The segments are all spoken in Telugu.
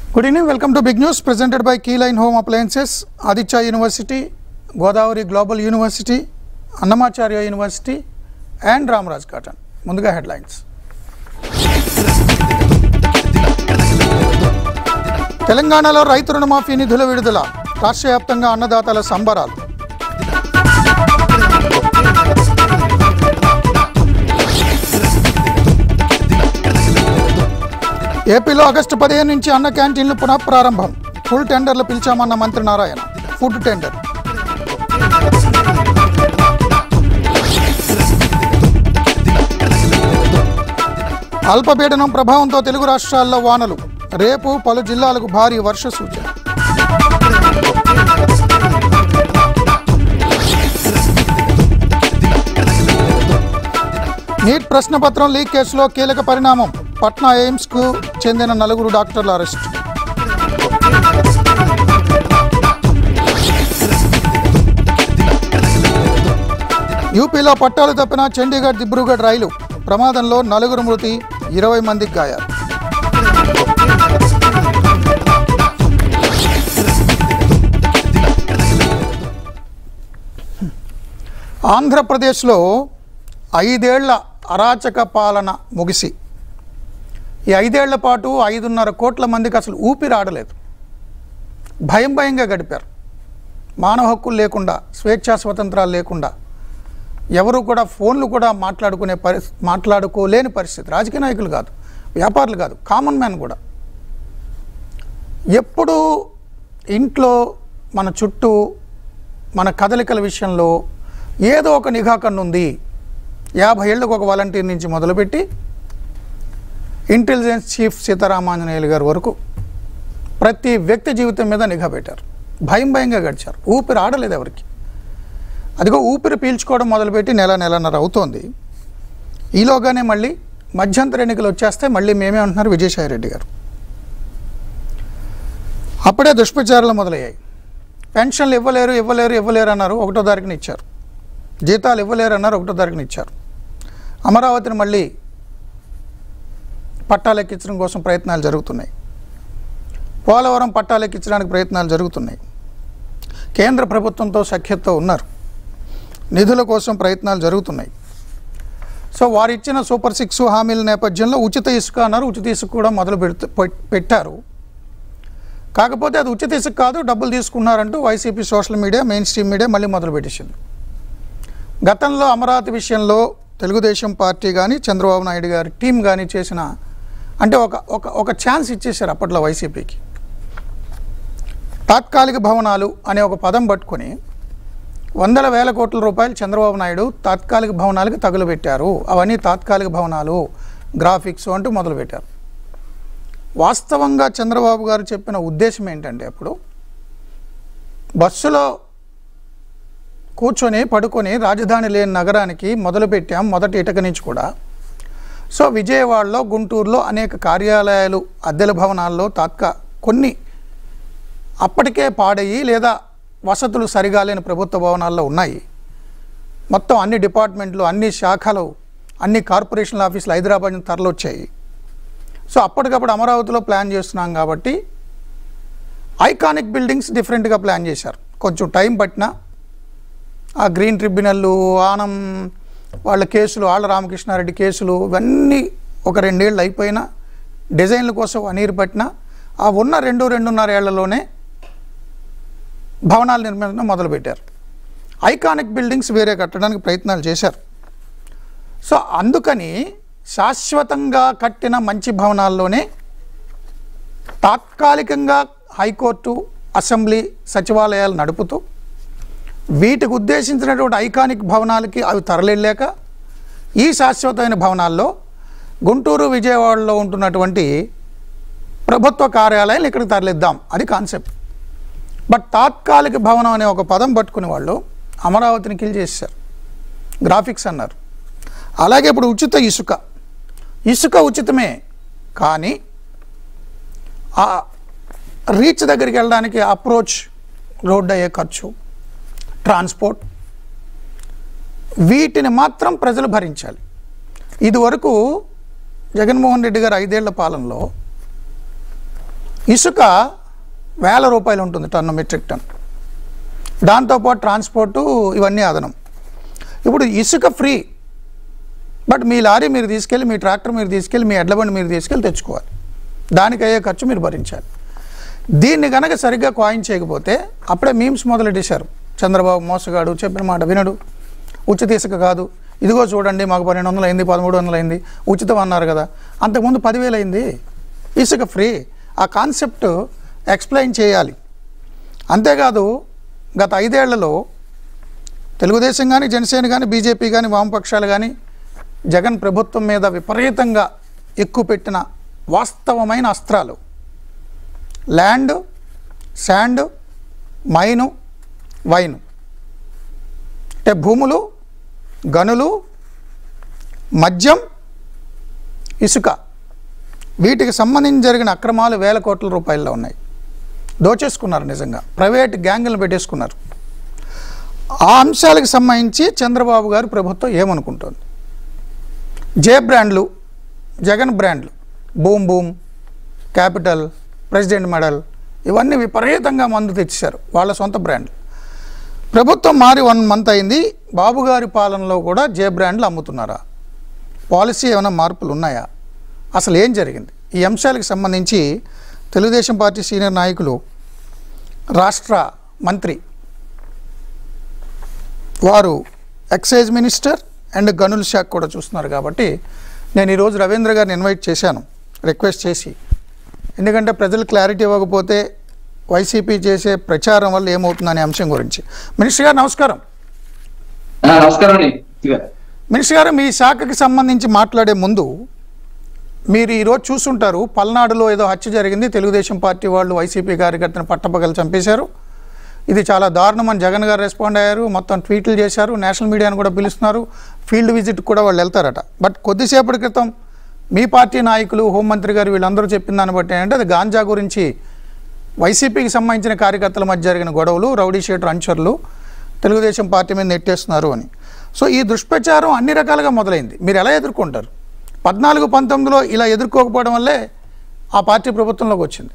Good evening welcome to big news presented by key line home appliances Aditya university Godavari global university Annamacharya university and Ramraj cotton ముందుగా హెడ్లైన్స్ తెలంగాణలో రైతు రుణమాఫీ నిధుల విడుదల రాష్ట్ర వ్యాప్తంగా అన్నదాతల సంబరాలు ఏపీలో ఆగస్టు పదిహేను నుంచి అన్న క్యాంటీన్లు పునఃప్రారంభం ఫుల్ టెండర్లు పిలిచామన్న మంత్రి నారాయణ ఫుడ్ టెండర్ అల్పపీడనం ప్రభావంతో తెలుగు రాష్ట్రాల్లో వానలు రేపు పలు జిల్లాలకు భారీ వర్ష సూచన నీట్ ప్రశ్నపత్రం లీక్ కేసులో కీలక పరిణామం పట్నా ఎయిమ్స్కు చెందిన నలుగురు డాక్టర్ల అరెస్ట్ యూపీలో పట్టాలు తప్పిన చండీగఢ్ దిబ్రూగఢ్ రైలు ప్రమాదంలో నలుగురు మృతి ఇరవై మందికి గాయాలు ఆంధ్రప్రదేశ్లో ఐదేళ్ల అరాచక పాలన ముగిసి ఈ ఐదేళ్ల పాటు ఐదున్నర కోట్ల మందికి అసలు ఊపిరి ఆడలేదు భయం భయంగా గడిపారు మానవ హక్కులు లేకుండా స్వేచ్ఛా స్వతంత్రాలు లేకుండా ఎవరు కూడా ఫోన్లు కూడా మాట్లాడుకునే పరి మాట్లాడుకోలేని పరిస్థితి రాజకీయ నాయకులు కాదు వ్యాపారులు కాదు కామన్ మ్యాన్ కూడా ఎప్పుడు ఇంట్లో మన చుట్టూ మన కదలికల విషయంలో ఏదో ఒక నిఘా కన్ను ఉంది యాభై ఏళ్ళకు ఒక వాలంటీర్ నుంచి మొదలుపెట్టి ఇంటెలిజెన్స్ చీఫ్ సీతారామాంజనేయులు గారి వరకు ప్రతి వ్యక్తి జీవితం మీద నిఘా పెట్టారు భయం భయంగా గడిచారు ఊపిరి ఆడలేదు ఎవరికి అదిగో ఊపిరి పీల్చుకోవడం మొదలుపెట్టి నెల నెలన్నర అవుతోంది ఈలోగానే మళ్ళీ మధ్యంతర ఎన్నికలు వచ్చేస్తే మళ్ళీ మేమే అంటున్నారు విజయసాయి రెడ్డి గారు అప్పుడే దుష్ప్రచారాలు మొదలయ్యాయి పెన్షన్లు ఇవ్వలేరు ఇవ్వలేరు ఇవ్వలేరు అన్నారు ఒకటో తారీఖున ఇచ్చారు జీతాలు ఇవ్వలేరు అన్నారు ఒకటో తారీఖున ఇచ్చారు అమరావతిని మళ్ళీ పట్టాలెక్కించడం కోసం ప్రయత్నాలు జరుగుతున్నాయి పోలవరం పట్టాలెక్కించడానికి ప్రయత్నాలు జరుగుతున్నాయి కేంద్ర ప్రభుత్వంతో సఖ్యతతో ఉన్నారు నిధుల కోసం ప్రయత్నాలు జరుగుతున్నాయి సో వారు ఇచ్చిన సూపర్ సిక్స్ హామీల నేపథ్యంలో ఉచిత ఇసుక అన్నారు ఉచిత ఇసుక కూడా మొదలు పెడుతూ పెట్- పెట్టారు కాకపోతే అది ఉచిత ఇసుక కాదు డబ్బులు తీసుకున్నారంటూ YCP social media mainstream media మళ్ళీ మొదలు పెట్టేసింది గతంలో అమరావతి విషయంలో తెలుగుదేశం పార్టీ కానీ చంద్రబాబు నాయుడు గారి టీం కానీ చేసిన అంటే ఒక ఒక ఒక ఛాన్స్ ఇచ్చేశారు అప్పట్లో వైసీపీకి తాత్కాలిక భవనాలు అనే ఒక పదం పట్టుకొని వందల వేల కోట్ల రూపాయలు చంద్రబాబు నాయుడు తాత్కాలిక భవనాలకు తగులుపెట్టారు అవన్నీ తాత్కాలిక భవనాలు గ్రాఫిక్స్ అంటూ మొదలుపెట్టారు వాస్తవంగా చంద్రబాబు గారు చెప్పిన ఉద్దేశం ఏంటంటే అప్పుడు బస్సులో కూర్చొని పడుకొని రాజధాని లేని నగరానికి మొదలుపెట్టాం మొదటి ఇటక నుంచి కూడా సో విజయవాడలో గుంటూరులో అనేక కార్యాలయాలు అద్దెల భవనాల్లో తాత్కా కొన్ని అప్పటికే పాడయి లేదా వసతులు సరిగా లేని ప్రభుత్వ భవనాల్లో ఉన్నాయి మొత్తం అన్ని డిపార్ట్మెంట్లు అన్ని శాఖలు అన్ని కార్పొరేషన్ల ఆఫీసులు హైదరాబాద్ నుంచి తరలొచ్చాయి సో అప్పటికప్పుడు అమరావతిలో ప్లాన్ చేస్తున్నాం కాబట్టి ఐకానిక్ బిల్డింగ్స్ డిఫరెంట్గా ప్లాన్ చేశారు కొంచెం టైం పట్టినా ఆ గ్రీన్ ట్రిబ్యునల్లు ఆనం వాళ్ళ కేసులు ఆళ్ళ రామకృష్ణారెడ్డి కేసులు ఇవన్నీ ఒక రెండేళ్ళు అయిపోయినా డిజైన్ల కోసం అనీరు పట్టినా ఆ ఉన్న రెండు రెండున్నర ఏళ్లలోనే భవనాలు నిర్మించడం మొదలుపెట్టారు ఐకానిక్ బిల్డింగ్స్ వేరే కట్టడానికి ప్రయత్నాలు చేశారు సో అందుకని శాశ్వతంగా కట్టిన మంచి భవనాల్లోనే తాత్కాలికంగా హైకోర్టు అసెంబ్లీ సచివాలయాలు నడుపుతూ వీటికి ఉద్దేశించినటువంటి ఐకానిక్ భవనాలకి అవి తరలిళ్ళాక ఈ శాశ్వతమైన భవనాల్లో గుంటూరు విజయవాడలో ఉంటున్నటువంటి ప్రభుత్వ కార్యాలయాలు ఇక్కడికి తరలిద్దాం అది కాన్సెప్ట్ బట్ తాత్కాలిక భవనం అనే ఒక పదం పట్టుకునే వాళ్ళు అమరావతిని కిల్ చేశారు గ్రాఫిక్స్ అన్నారు అలాగే ఇప్పుడు ఉచిత ఇసుక ఇసుక ఉచితమే కానీ ఆ రీచ్ దగ్గరికి వెళ్ళడానికి అప్రోచ్ రోడ్ అయ్యే ఖర్చు ట్రాన్స్పోర్ట్ వీటిని మాత్రం ప్రజలు భరించాలి ఇదివరకు జగన్మోహన్ రెడ్డి గారు ఐదేళ్ల పాలనలో ఇసుక వేల రూపాయలు ఉంటుంది టన్ను మెట్రిక్ టన్ దాంతోపాటు ట్రాన్స్పోర్టు ఇవన్నీ అదనం ఇప్పుడు ఇసుక ఫ్రీ బట్ మీ లారీ మీరు తీసుకెళ్ళి మీ ట్రాక్టర్ మీరు తీసుకెళ్ళి మీ ఎడ్ల బండి మీరు తీసుకెళ్ళి తెచ్చుకోవాలి దానికి అయ్యే ఖర్చు మీరు భరించాలి దీన్ని కనుక సరిగ్గా కాయిన్ చేయకపోతే అప్పుడే మీమ్స్ మొదలెట్టేశారు చంద్రబాబు మోసగాడు చెప్పిన మాట వినడు ఉచిత ఇసుక కాదు ఇదిగో చూడండి మాకు పన్నెండు వందలు అయింది పదమూడు వందలు అయింది ఉచితం అన్నారు కదా అంతకుముందు పదివేలు అయింది ఇసుక ఫ్రీ ఆ కాన్సెప్ట్ ఎక్స్ప్లెయిన్ చేయాలి అంతేకాదు గత ఐదేళ్లలో తెలుగుదేశం కానీ జనసేన కానీ బీజేపీ కానీ వామపక్షాలు కానీ జగన్ ప్రభుత్వం మీద విపరీతంగా ఎక్కువ పెట్టిన వాస్తవమైన అస్త్రాలు ల్యాండ్ శాండ్ మైను వైను అంటే భూములు గనులు మద్యం ఇసుక వీటికి సంబంధించి జరిగిన అక్రమాలు వేల కోట్ల రూపాయల్లో ఉన్నాయి దోచేసుకున్నారు నిజంగా ప్రైవేట్ గ్యాంగులను పెట్టేసుకున్నారు ఆ అంశాలకు సంబంధించి చంద్రబాబు గారు ప్రభుత్వం ఏమనుకుంటోంది జే బ్రాండ్లు జగన్ బ్రాండ్లు boom boom capital president medal ఇవన్నీ విపరీతంగా మందు తెచ్చారు వాళ్ళ సొంత బ్రాండ్లు ప్రభుత్వం మారి వన్ మంత్ అయింది బాబు గారి పాలనలో కూడా జే బ్రాండ్లు అమ్ముతున్నారా పాలసీ ఏమైనా మార్పులు ఉన్నాయా అసలు ఏం జరిగింది ఈ అంశాలకు సంబంధించి తెలుగుదేశం పార్టీ సీనియర్ నాయకులు రాష్ట్ర మంత్రి వారు ఎక్సైజ్ మినిస్టర్ అండ్ గనుల శాఖ కూడా చూస్తున్నారు కాబట్టి నేను ఈరోజు రవీంద్ర గారిని ఇన్వైట్ చేశాను రిక్వెస్ట్ చేసి ఎందుకంటే ప్రజలు క్లారిటీ ఇవ్వకపోతే వైసీపీ చేసే ప్రచారం వల్ల ఏమవుతుందనే అంశం గురించి మినిస్టర్ గారు నమస్కారం ఆ, నమస్కారం అండి ఇదిగో. మినిస్టర్ గారు మీ శాఖకి సంబంధించి మాట్లాడే ముందు మీరు ఈరోజు చూసుంటారు పల్నాడులో ఏదో హత్య జరిగింది తెలుగుదేశం పార్టీ వాళ్ళు వైసీపీ కార్యకర్తను పట్టపగలు చంపేశారు ఇది చాలా దారుణం అని జగన్ గారు రెస్పాండ్ అయ్యారు మొత్తం ట్వీట్లు చేశారు నేషనల్ మీడియాను కూడా పిలుస్తున్నారు ఫీల్డ్ విజిట్ కూడా వాళ్ళు వెళ్తారట బట్ కొద్దిసేపటి క్రితం మీ పార్టీ నాయకులు హోంమంత్రి గారు వీళ్ళందరూ చెప్పిన దాన్ని బట్టి ఏంటంటే అది గాంజా గురించి వైసీపీకి సంబంధించిన కార్యకర్తల మధ్య జరిగిన గొడవలు రౌడీ షీటర్ అంచర్లు తెలుగుదేశం పార్టీ మీద నెట్టేస్తున్నారు అని సో ఈ దుష్ప్రచారం అన్ని రకాలుగా మొదలైంది మీరు ఎలా ఎదుర్కొంటారు పద్నాలుగు పంతొమ్మిదిలో ఇలా ఎదుర్కోకపోవడం వల్లే ఆ పార్టీ ప్రభుత్వంలోకి వచ్చింది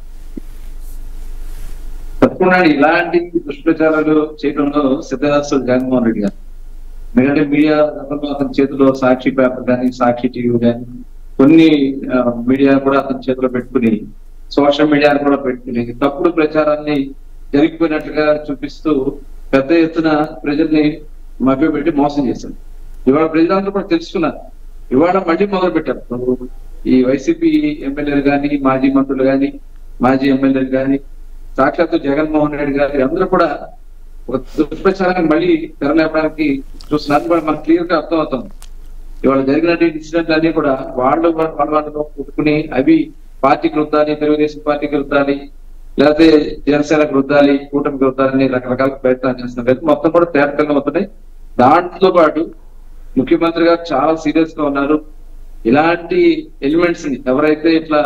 తప్పకుండా ఇలాంటి దుష్ప్రచారాలు చేయడంలో సిద్ధదాస్తులు జగన్మోహన్ రెడ్డి గారు ఎందుకంటే మీడియా గతంలో అతని చేతిలో సాక్షి పేపర్ కానీ సాక్షి టీవీ కానీ కొన్ని ఆ, మీడియా కూడా అతని చేతిలో పెట్టుకుని సోషల్ మీడియాను కూడా పెట్టుకుని తప్పుడు ప్రచారాన్ని జరిగిపోయినట్లుగా చూపిస్తూ పెద్ద ఎత్తున ప్రజల్ని మభ్యపెట్టి మోసం చేశారు ఇవాళ ప్రజలందరూ కూడా తెలుసుకున్నారు ఇవాళ మళ్ళీ మొదలు పెట్టారు ఈ వైసీపీ ఎమ్మెల్యేలు కానీ మాజీ మంత్రులు కానీ మాజీ ఎమ్మెల్యేలు కానీ సాక్షాత్తు జగన్మోహన్ రెడ్డి గారు అందరూ కూడా ఒక దుష్ప్రచారాన్ని మళ్ళీ తెరలేపడానికి చూస్తున్నారు కూడా మనకు క్లియర్ గా అర్థం అవుతుంది ఇవాళ జరిగిన ఇన్సిడెంట్ అన్ని కూడా వాళ్ళు వాళ్ళ వాళ్ళలో పుట్టుకుని అవి పార్టీకి రుద్దాలి తెలుగుదేశం పార్టీకి రుద్దాలి లేకపోతే జనసేనకు రుద్దాలి కూటమికి రుద్దాలని రకరకాల ప్రయత్నాలు చేస్తున్నారు అయితే మొత్తం కూడా తేటకల్గా అవుతున్నాయి దాంట్లో పాటు ముఖ్యమంత్రి గారు చాలా సీరియస్ గా ఉన్నారు ఇలాంటి ఎలిమెంట్స్ ని ఎవరైతే ఇట్లా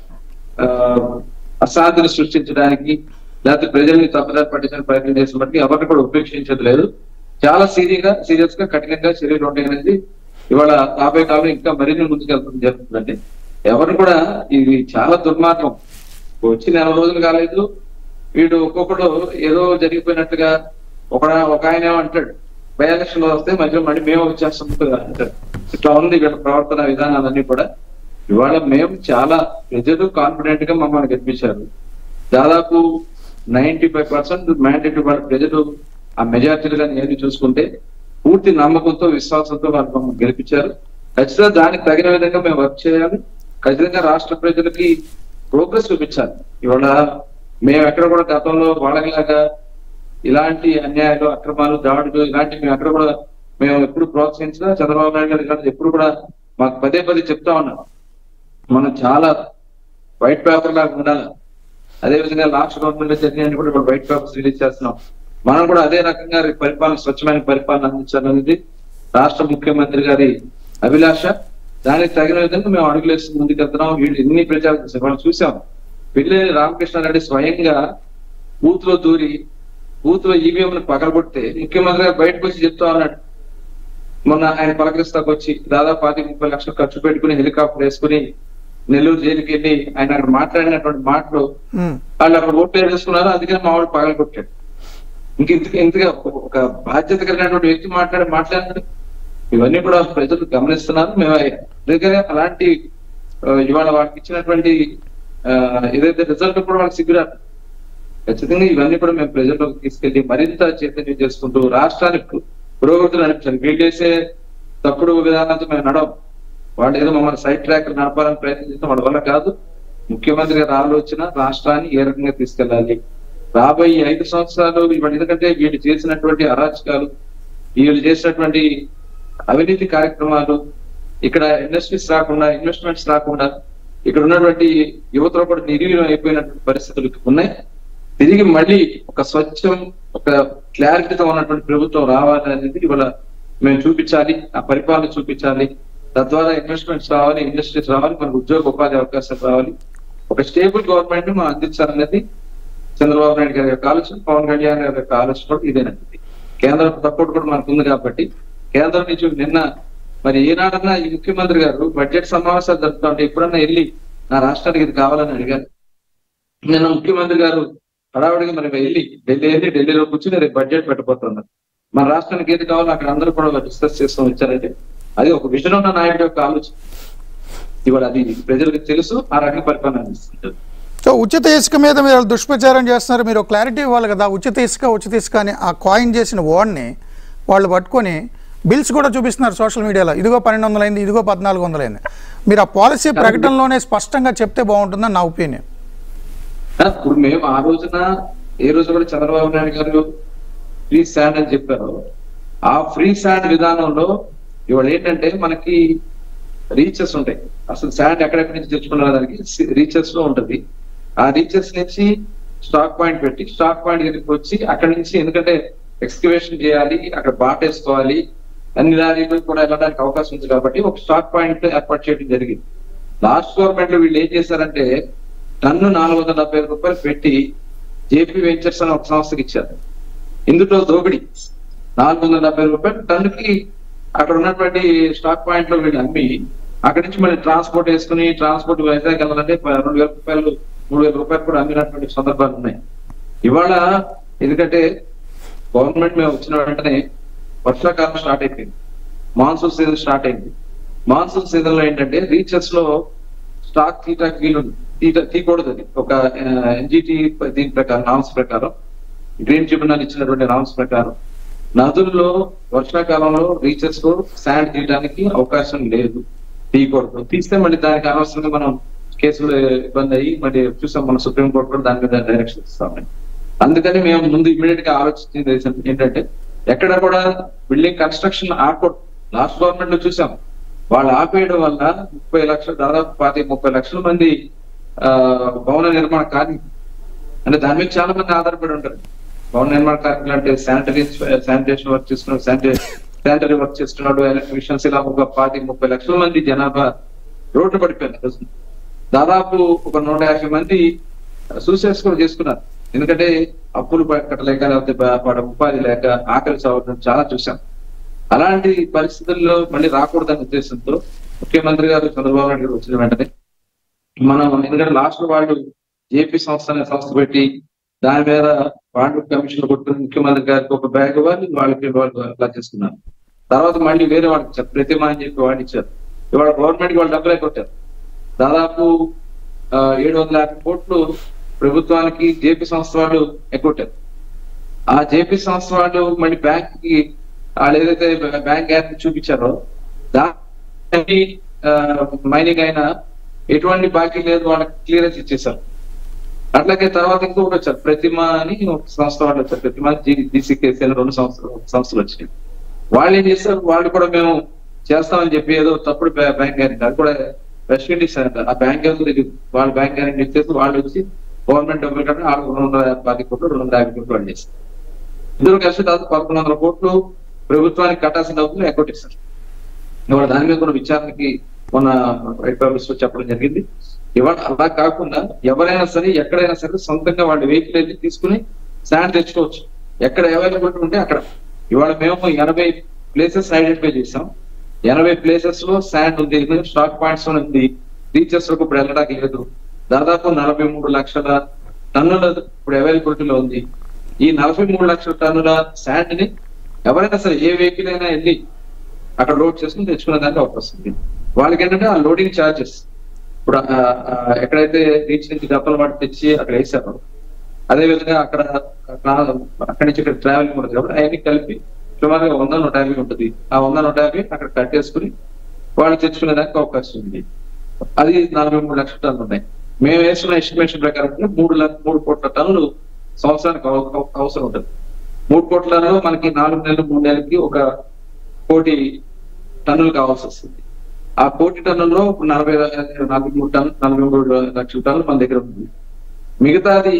ఆ, అశాంతిని సృష్టించడానికి లేకపోతే ప్రజల్ని తప్పుదారి పట్టించడానికి ప్రయత్నం చేసినప్పటికీ ఎవరిని కూడా ఉపేక్షించదు లేదు చాలా సీరియస్గా సీరియస్ గా కఠినంగా చర్యలు ఉంటాయి అనేది ఇవాళ రాబోయే కాలం ఇంకా మరిన్ని ముందుకు వెళ్తుంది జరుగుతుందండి ఎవరిని కూడా ఇది చాలా దుర్మార్గం వచ్చి నెల రోజులు కాలేదు వీడు ఒక్కొక్కడు ఏదో జరిగిపోయినట్టుగా ఒక ఒక ఆయన ఏమంటాడు బై ఎలక్షన్ లో వస్తే మధ్యలో మళ్ళీ మేము వచ్చేస్తాం అంటాడు ఇట్లా ఉంది వీళ్ళ ప్రవర్తన విధానాలన్నీ కూడా ఇవాళ మేము చాలా ప్రజలు కాన్ఫిడెంట్ గా మమ్మల్ని గెలిపించారు దాదాపు నైన్టీ ఫైవ్ పర్సెంట్ మ్యాండేట్ వాళ్ళ ప్రజలు ఆ మెజార్టీలు కానీ ఏది చూసుకుంటే పూర్తి నమ్మకంతో విశ్వాసంతో వాళ్ళు మమ్మల్ని గెలిపించారు ఖచ్చితంగా దానికి తగిన విధంగా మేము వర్క్ చేయాలి ఖచ్చితంగా రాష్ట్ర ప్రజలకి ప్రోగ్రెస్ చూపించాలి ఇవాళ మేము ఎక్కడ కూడా గతంలో వాళ్ళలాగా ఇలాంటి అన్యాయాలు అక్రమాలు దాడులు ఇలాంటి మేము ఎక్కడ కూడా మేము ఎప్పుడు ప్రోత్సహించినా చంద్రబాబు నాయుడు గారు ఇలాంటి ఎప్పుడు కూడా మాకు పదే పదే చెప్తా ఉన్నాం మనం చాలా వైట్ పేపర్ లాగా ఉండాలి అదే విధంగా లాస్ట్ గవర్నమెంట్ లో జరిగిన కూడా ఇప్పుడు వైట్ పేపర్స్ రిలీజ్ చేస్తున్నాం మనం కూడా అదే రకంగా పరిపాలన స్వచ్ఛమైన పరిపాలన అందించాలనేది రాష్ట్ర ముఖ్యమంత్రి గారి అభిలాష దానికి తగిన విధంగా మేము అడుగులేసి ముందుకెళ్తున్నాం వీళ్ళు ఎన్ని ప్రచారం చేశారు మనం చూసాం పిల్లి రామకృష్ణారెడ్డి స్వయంగా బూత్ లో దూరి బూత్ లో ఈవీఎం పగలగొడితే ముఖ్యమంత్రి గారు బయటకు వచ్చి చెప్తా ఉన్నాడు మొన్న ఆయన పలకరిస్తాకు వచ్చి దాదాపు పాతి ముప్పై లక్షలు ఖర్చు పెట్టుకుని హెలికాప్టర్ వేసుకుని నెల్లూరు జైలుకి వెళ్ళి ఆయన అక్కడ మాట్లాడినటువంటి మాటలు ఉమ్, వాళ్ళు అక్కడ ఓట్లు వేసుకున్నారు అందుకని మా వాడు పగల కొట్టాడు ఇంక ఇంత ఇంతగా ఒక బాధ్యత కలిగినటువంటి వ్యక్తి మాట్లాడి మాట్లాడారు ఇవన్నీ కూడా ప్రజలు గమనిస్తున్నారు మేము అందుకనే అలాంటి ఆ, ఇవాళ వాళ్ళకి ఇచ్చినటువంటి ఆ, ఏదైతే రిజల్ట్ కూడా వాళ్ళకి సిగ్గురాదు ఖచ్చితంగా ఇవన్నీ కూడా మేము ప్రజల్లోకి తీసుకెళ్లి మరింత చైతన్యం చేసుకుంటూ రాష్ట్రానికి పురోగతులు అనిపించాలి వీళ్ళు చేసే తప్పుడు విధానాలతో మేము నడవం వాళ్ళు ఏదో మమ్మల్ని సైడ్ ట్రాక్ నడపాలని ప్రయత్నించడం వాళ్ళ వల్ల కాదు ముఖ్యమంత్రి గారు ఆలోచన రాష్ట్రాన్ని ఏ రకంగా తీసుకెళ్లాలి రాబోయే ఐదు సంవత్సరాలు ఇవాళ ఎందుకంటే వీళ్ళు చేసినటువంటి అరాచకాలు వీళ్ళు చేసినటువంటి అవినీతి కార్యక్రమాలు ఇక్కడ ఇండస్ట్రీస్ రాకుండా ఇన్వెస్ట్మెంట్స్ రాకుండా ఇక్కడ ఉన్నటువంటి యువతలో కూడా నిర్వీర్యం అయిపోయినటువంటి పరిస్థితులు ఉన్నాయి తిరిగి మళ్ళీ ఒక స్వచ్ఛం ఒక క్లారిటీతో ఉన్నటువంటి ప్రభుత్వం రావాలి అనేది ఇవాళ మేము చూపించాలి ఆ పరిపాలన చూపించాలి తద్వారా ఇన్వెస్ట్మెంట్స్ రావాలి ఇండస్ట్రీస్ రావాలి మనకు ఉద్యోగ ఉపాధి అవకాశాలు రావాలి ఒక స్టేబుల్ గవర్నమెంట్ మనం అందించాలనేది చంద్రబాబు నాయుడు గారి యొక్క ఆలోచన పవన్ కళ్యాణ్ గారి యొక్క ఆలోచన కూడా ఇదేనండి కేంద్రం సపోర్ట్ కూడా మనకు ఉంది కాబట్టి కేంద్రం నుంచి నిన్న మరి ఏనాడన్నా ఈ ముఖ్యమంత్రి గారు బడ్జెట్ సమావేశాలు జరుపుతా ఉంటే ఎప్పుడన్నా వెళ్ళి నా రాష్ట్రానికి ఇది కావాలని అడిగారు నిన్న ముఖ్యమంత్రి గారు హడావుడిగా మరి వెళ్ళి ఢిల్లీ వెళ్ళి ఢిల్లీలో కూర్చుని రేపు బడ్జెట్ పెట్టబోతున్నారు మన రాష్ట్రానికి ఏది కావాలో అక్కడ అందరూ కూడా డిస్కస్ చేస్తూ వచ్చారంటే అది ఒక విజన్ ఉన్న నాయుడు యొక్క ఆలోచన ఇవాళ అది ప్రజలకు తెలుసు ఆ రకంగా పరిపాలన అందిస్తుంటారు సో ఉచిత ఇసుక మీద మీరు దుష్ప్రచారం చేస్తున్నారు మీరు క్లారిటీ ఇవ్వాలి కదా ఉచిత ఇసుక ఉచిత ఇసుక అని ఆ కాయిన్ చేసిన ఓడ్ని వాళ్ళు పట్టుకొని బిల్స్ కూడా చూపిస్తున్నారు సోషల్ మీడియాలో ఇదిగో పన్నెండు వందలైంది ఇదిగో పద్నాలుగు వందలైంది మీరు ఆ పాలసీ ప్రకటనలోనే స్పష్టంగా చెప్తే బాగుంటుందని నా ఒపీనియన్ ఆ, ఇప్పుడు మేము ఆ రోజున ఏ రోజు కూడా చంద్రబాబు నాయుడు గారు ఫ్రీ శాండ్ అని చెప్పారు ఆ ఫ్రీ శాండ్ విధానంలో ఇవాళ ఏంటంటే మనకి రీచెస్ ఉంటాయి అసలు శాండ్ ఎక్కడెక్కడి నుంచి తెచ్చుకున్న దానికి రీచెస్ లో ఉంటది ఆ రీచెస్ నుంచి స్టాక్ పాయింట్ పెట్టి స్టాక్ పాయింట్ దగ్గరికి వచ్చి అక్కడి నుంచి ఎందుకంటే ఎక్స్కవేషన్ చేయాలి అక్కడ బాట్ వేసుకోవాలి అన్ని లారీలు కూడా వెళ్ళడానికి అవకాశం ఉంది కాబట్టి ఒక స్టాక్ పాయింట్ ఏర్పాటు చేయడం జరిగింది లాస్ట్ గవర్నమెంట్ లో వీళ్ళు ఏం చేశారంటే టన్ను నాలుగు వందల డెబ్బై ఐదు రూపాయలు పెట్టి జేపీ వెంచర్స్ అని ఒక సంస్థకి ఇచ్చారు ఇందులో దోపిడీ నాలుగు వందల డెబ్బై రూపాయలు టన్నుకి అక్కడ ఉన్నటువంటి స్టాక్ పాయింట్ లో వీళ్ళు అమ్మి అక్కడి నుంచి మళ్ళీ ట్రాన్స్పోర్ట్ వేసుకుని ట్రాన్స్పోర్ట్ వైజాగ్ వెళ్ళాలంటే ప- రెండు వేల రూపాయలు మూడు వేల రూపాయలు కూడా అమ్మినటువంటి సందర్భాలు ఉన్నాయి ఇవాళ ఎందుకంటే గవర్నమెంట్ మేము వచ్చిన వెంటనే వర్షాకాలం స్టార్ట్ అయిపోయింది మాన్సూన్ సీజన్ స్టార్ట్ అయింది మాన్సూన్ సీజన్ లో ఏంటంటే రీచెస్ లో స్టాక్ తీయటానికి వీలు తీట తీయకూడదు అది ఒక ఎన్జిటి దీని ప్రకారం నామ్స్ ప్రకారం గ్రీన్ ట్రిబ్యునల్ ఇచ్చినటువంటి నామ్స్ ప్రకారం నదుల్లో వర్షాకాలంలో రీచెస్ లో శాండ్ తీయడానికి అవకాశం లేదు తీయకూడదు తీస్తే మళ్ళీ దానికి అనవసరంగా మనం కేసులు ఇబ్బంది అయ్యి మరి చూసాం మన సుప్రీం కోర్టు కూడా దాని మీద డైరెక్షన్ ఇస్తామని అందుకని మేము ముందు ఇమీడియట్ గా ఆలోచించింది ఏంటంటే ఎక్కడ కూడా బిల్డింగ్ కన్స్ట్రక్షన్ ఆపకూడదు లాస్ట్ గవర్నమెంట్ లో చూసాం వాళ్ళు ఆపేయడం వల్ల ముప్పై లక్షలు దాదాపు పాతి ముప్పై లక్షల మంది ఆ భవన నిర్మాణ కార్మికులు అంటే దాని మీద చాలా మంది ఆధారపడి ఉంటారు భవన నిర్మాణ కార్మికులు అంటే శానిటరీ శానిటేషన్ వర్క్ చేస్తున్నాడు శానిటరీ వర్క్ చేస్తున్నాడు ఎలక్ట్రీషియన్స్ ఇలా ఒక పాతి ముప్పై లక్షల మంది జనాభా రోడ్డు పడిపోయారు అసలు. దాదాపు ఒక నూట యాభై మంది సూసైడ్స్ కూడా చేసుకున్నారు ఎందుకంటే అప్పులు కట్టలేక లేకపోతే బా- వాడి ఉపాధి లేక ఆకలి చావడం చాలా చూసాం అలాంటి పరిస్థితుల్లో మళ్ళీ రాకూడదనే ఉద్దేశంతో ముఖ్యమంత్రి గారు చంద్రబాబు నాయుడు గారు వచ్చిన వెంటనే మనం ఎందుకంటే లాస్ట్ లో వాళ్ళు జేపీ సంస్థ అనే సంస్థ పెట్టి దాని మీద బాండ్ కమిషన్ కొట్టుకుని ముఖ్యమంత్రి గారికి ఒక బ్యాగ్ ఇవ్వాలి వాళ్ళకి వాళ్ళు అలా చేస్తున్నారు తర్వాత మళ్ళీ వేరే వాళ్ళకి ఇచ్చారు ప్రతిమ అని చెప్పి వాళ్ళు ఇచ్చారు ఇవాళ గవర్నమెంట్ కి వాళ్ళు డబ్బులే కొట్టారు దాదాపు ఆ, ఏడు వందల యాభై కోట్లు ప్రభుత్వానికి జేపీ సంస్థ వాళ్ళు ఎగ్గొట్టారు ఆ జేపీ సంస్థ వాళ్ళు మళ్ళీ బ్యాంక్ కి వాళ్ళు ఏదైతే బ్యాంక్ గ్యాప్ చూపించారో దాని మైనింగ్ అయినా ఎటువంటి బాకీ లేదు వాళ్ళకి క్లియరెన్స్ ఇచ్చేసారు అట్లాగే తర్వాత ఇంకొకటి వచ్చారు ప్రతిమ అని ఒక సంస్థ వాళ్ళు వచ్చారు ప్రతిమ జీసీకేసీ అని రెండు సంస్థలు సంస్థలు వచ్చినాయి వాళ్ళు ఏం చేస్తారు వాళ్ళు కూడా మేము చేస్తామని చెప్పి ఏదో తప్పుడు బ్యా- బ్యాంక్ గ్యారెంటీ అది కూడా వెస్ట్ ఇండీస్ అంట ఆ బ్యాంక్ గ్యారెంటీ వాళ్ళ బ్యాంక్ గ్యారెంటీ ఇచ్చేసి వాళ్ళు వచ్చి గవర్నమెంట్ డబ్బులు కంటే వాళ్ళు రెండు వందల పది కోట్లు రెండు వందల యాభై కోట్లు వాళ్ళు చేస్తారు ఇద్దరు కలిసి దాదాపు పదకొండు వందల కోట్లు ప్రభుత్వానికి కట్టాల్సిన డబ్బులు ఎగ్గొట్టేస్తారు ఇవాళ దాని మీద కూడా విచారణకి మొన్న వైట్ పేపర్స్ లో చెప్పడం జరిగింది ఇవాళ అలా కాకుండా ఎవరైనా సరే ఎక్కడైనా సరే సొంతంగా వాళ్ళ వెహికల్ వెళ్ళి తీసుకుని శాండ్ తెచ్చుకోవచ్చు ఎక్కడ అవైలబిలిటీ ఉంటే అక్కడ ఇవాళ మేము ఎనభై ప్లేసెస్ ఐడెంటిఫై చేసాం ఎనభై ప్లేసెస్ లో శాండ్ ఉంది స్టాక్ పాయింట్స్ ఉంది రీచెస్ వరకు ఇప్పుడు వెళ్ళడానికి లేదు దాదాపు నలభై మూడు లక్షల టన్నుల ఇప్పుడు అవైలబిలిటీలో ఉంది ఈ నలభై మూడు లక్షల టన్నుల శాండ్ ని ఎవరైనా సరే ఏ వెహికల్ అయినా వెళ్ళి అక్కడ లోడ్ చేసుకుని తెచ్చుకునే దానికి అవకాశం ఉంది వాళ్ళకి ఏంటంటే ఆ లోడింగ్ ఛార్జెస్ ఇప్పుడు ఆ, ఆ, ఎక్కడైతే రీచ్ నుంచి డబ్బలు వాటి తెచ్చి అక్కడ వేసారో అదే విధంగా అక్కడ ట్రా- అక్కడి నుంచి ఇక్కడ ట్రావెలింగ్ ఉంటుంది కాబట్టి అవన్నీ కలిపి సుమారుగా వంద నూట యాభై ఉంటుంది ఆ వంద నూట యాభై అక్కడ కట్టేసుకుని వాళ్ళు తెచ్చుకునే దానికి అవకాశం ఉంది అది నలభై మూడు లక్షల టన్నులు ఉన్నాయి మేము వేసుకున్న ఎస్టిమేషన్ ప్రకారం అయితే మూడు లక్ష మూడు కోట్ల టన్నులు సంవత్సరానికి అవ- అవ- అవసరం ఉంటుంది మూడు కోట్లలో మనకి నాలుగు నెలలు మూడు నెలలకి ఒక కోటి టన్నులు కావాల్సి వస్తుంది ఆ కోటి టన్నుల్లో ఇప్పుడు నలభై నలభై మూడు టన్ను నలభై మూడు లక్షల టన్నులు మన దగ్గర ఉంది మిగతాది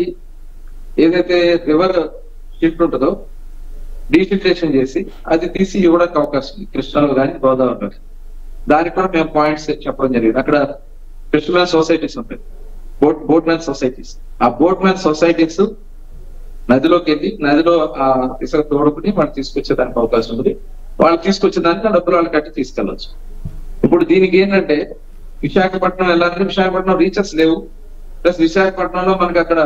ఏదైతే రివర్ షిఫ్ట్ ఉంటుందో డీఫిల్ట్రేషన్ చేసి అది తీసి ఇవ్వడానికి అవకాశం ఉంది కృష్ణలో కానీ గోదావరిలో కానీ దానికి కూడా మేము పాయింట్స్ చెప్పడం జరిగింది అక్కడ ఫిషర్మెన్ సొసైటీస్ ఉంటాయి బోట్ బోట్ మ్యాన్ సొసైటీస్ ఆ బోట్ మ్యాన్ సొసైటీస్ నదిలోకి వెళ్ళి నదిలో ఆ ఇసుక తోడుకుని వాళ్ళు తీసుకొచ్చేదానికి అవకాశం ఉంది వాళ్ళు తీసుకొచ్చేదానికి ఆ డబ్బులు వాళ్ళు కట్టి తీసుకెళ్ళచ్చు ఇప్పుడు దీనికి ఏంటంటే విశాఖపట్నం వెళ్ళాలంటే విశాఖపట్నం రీచెస్ లేవు ప్లస్ విశాఖపట్నంలో మనకి అక్కడ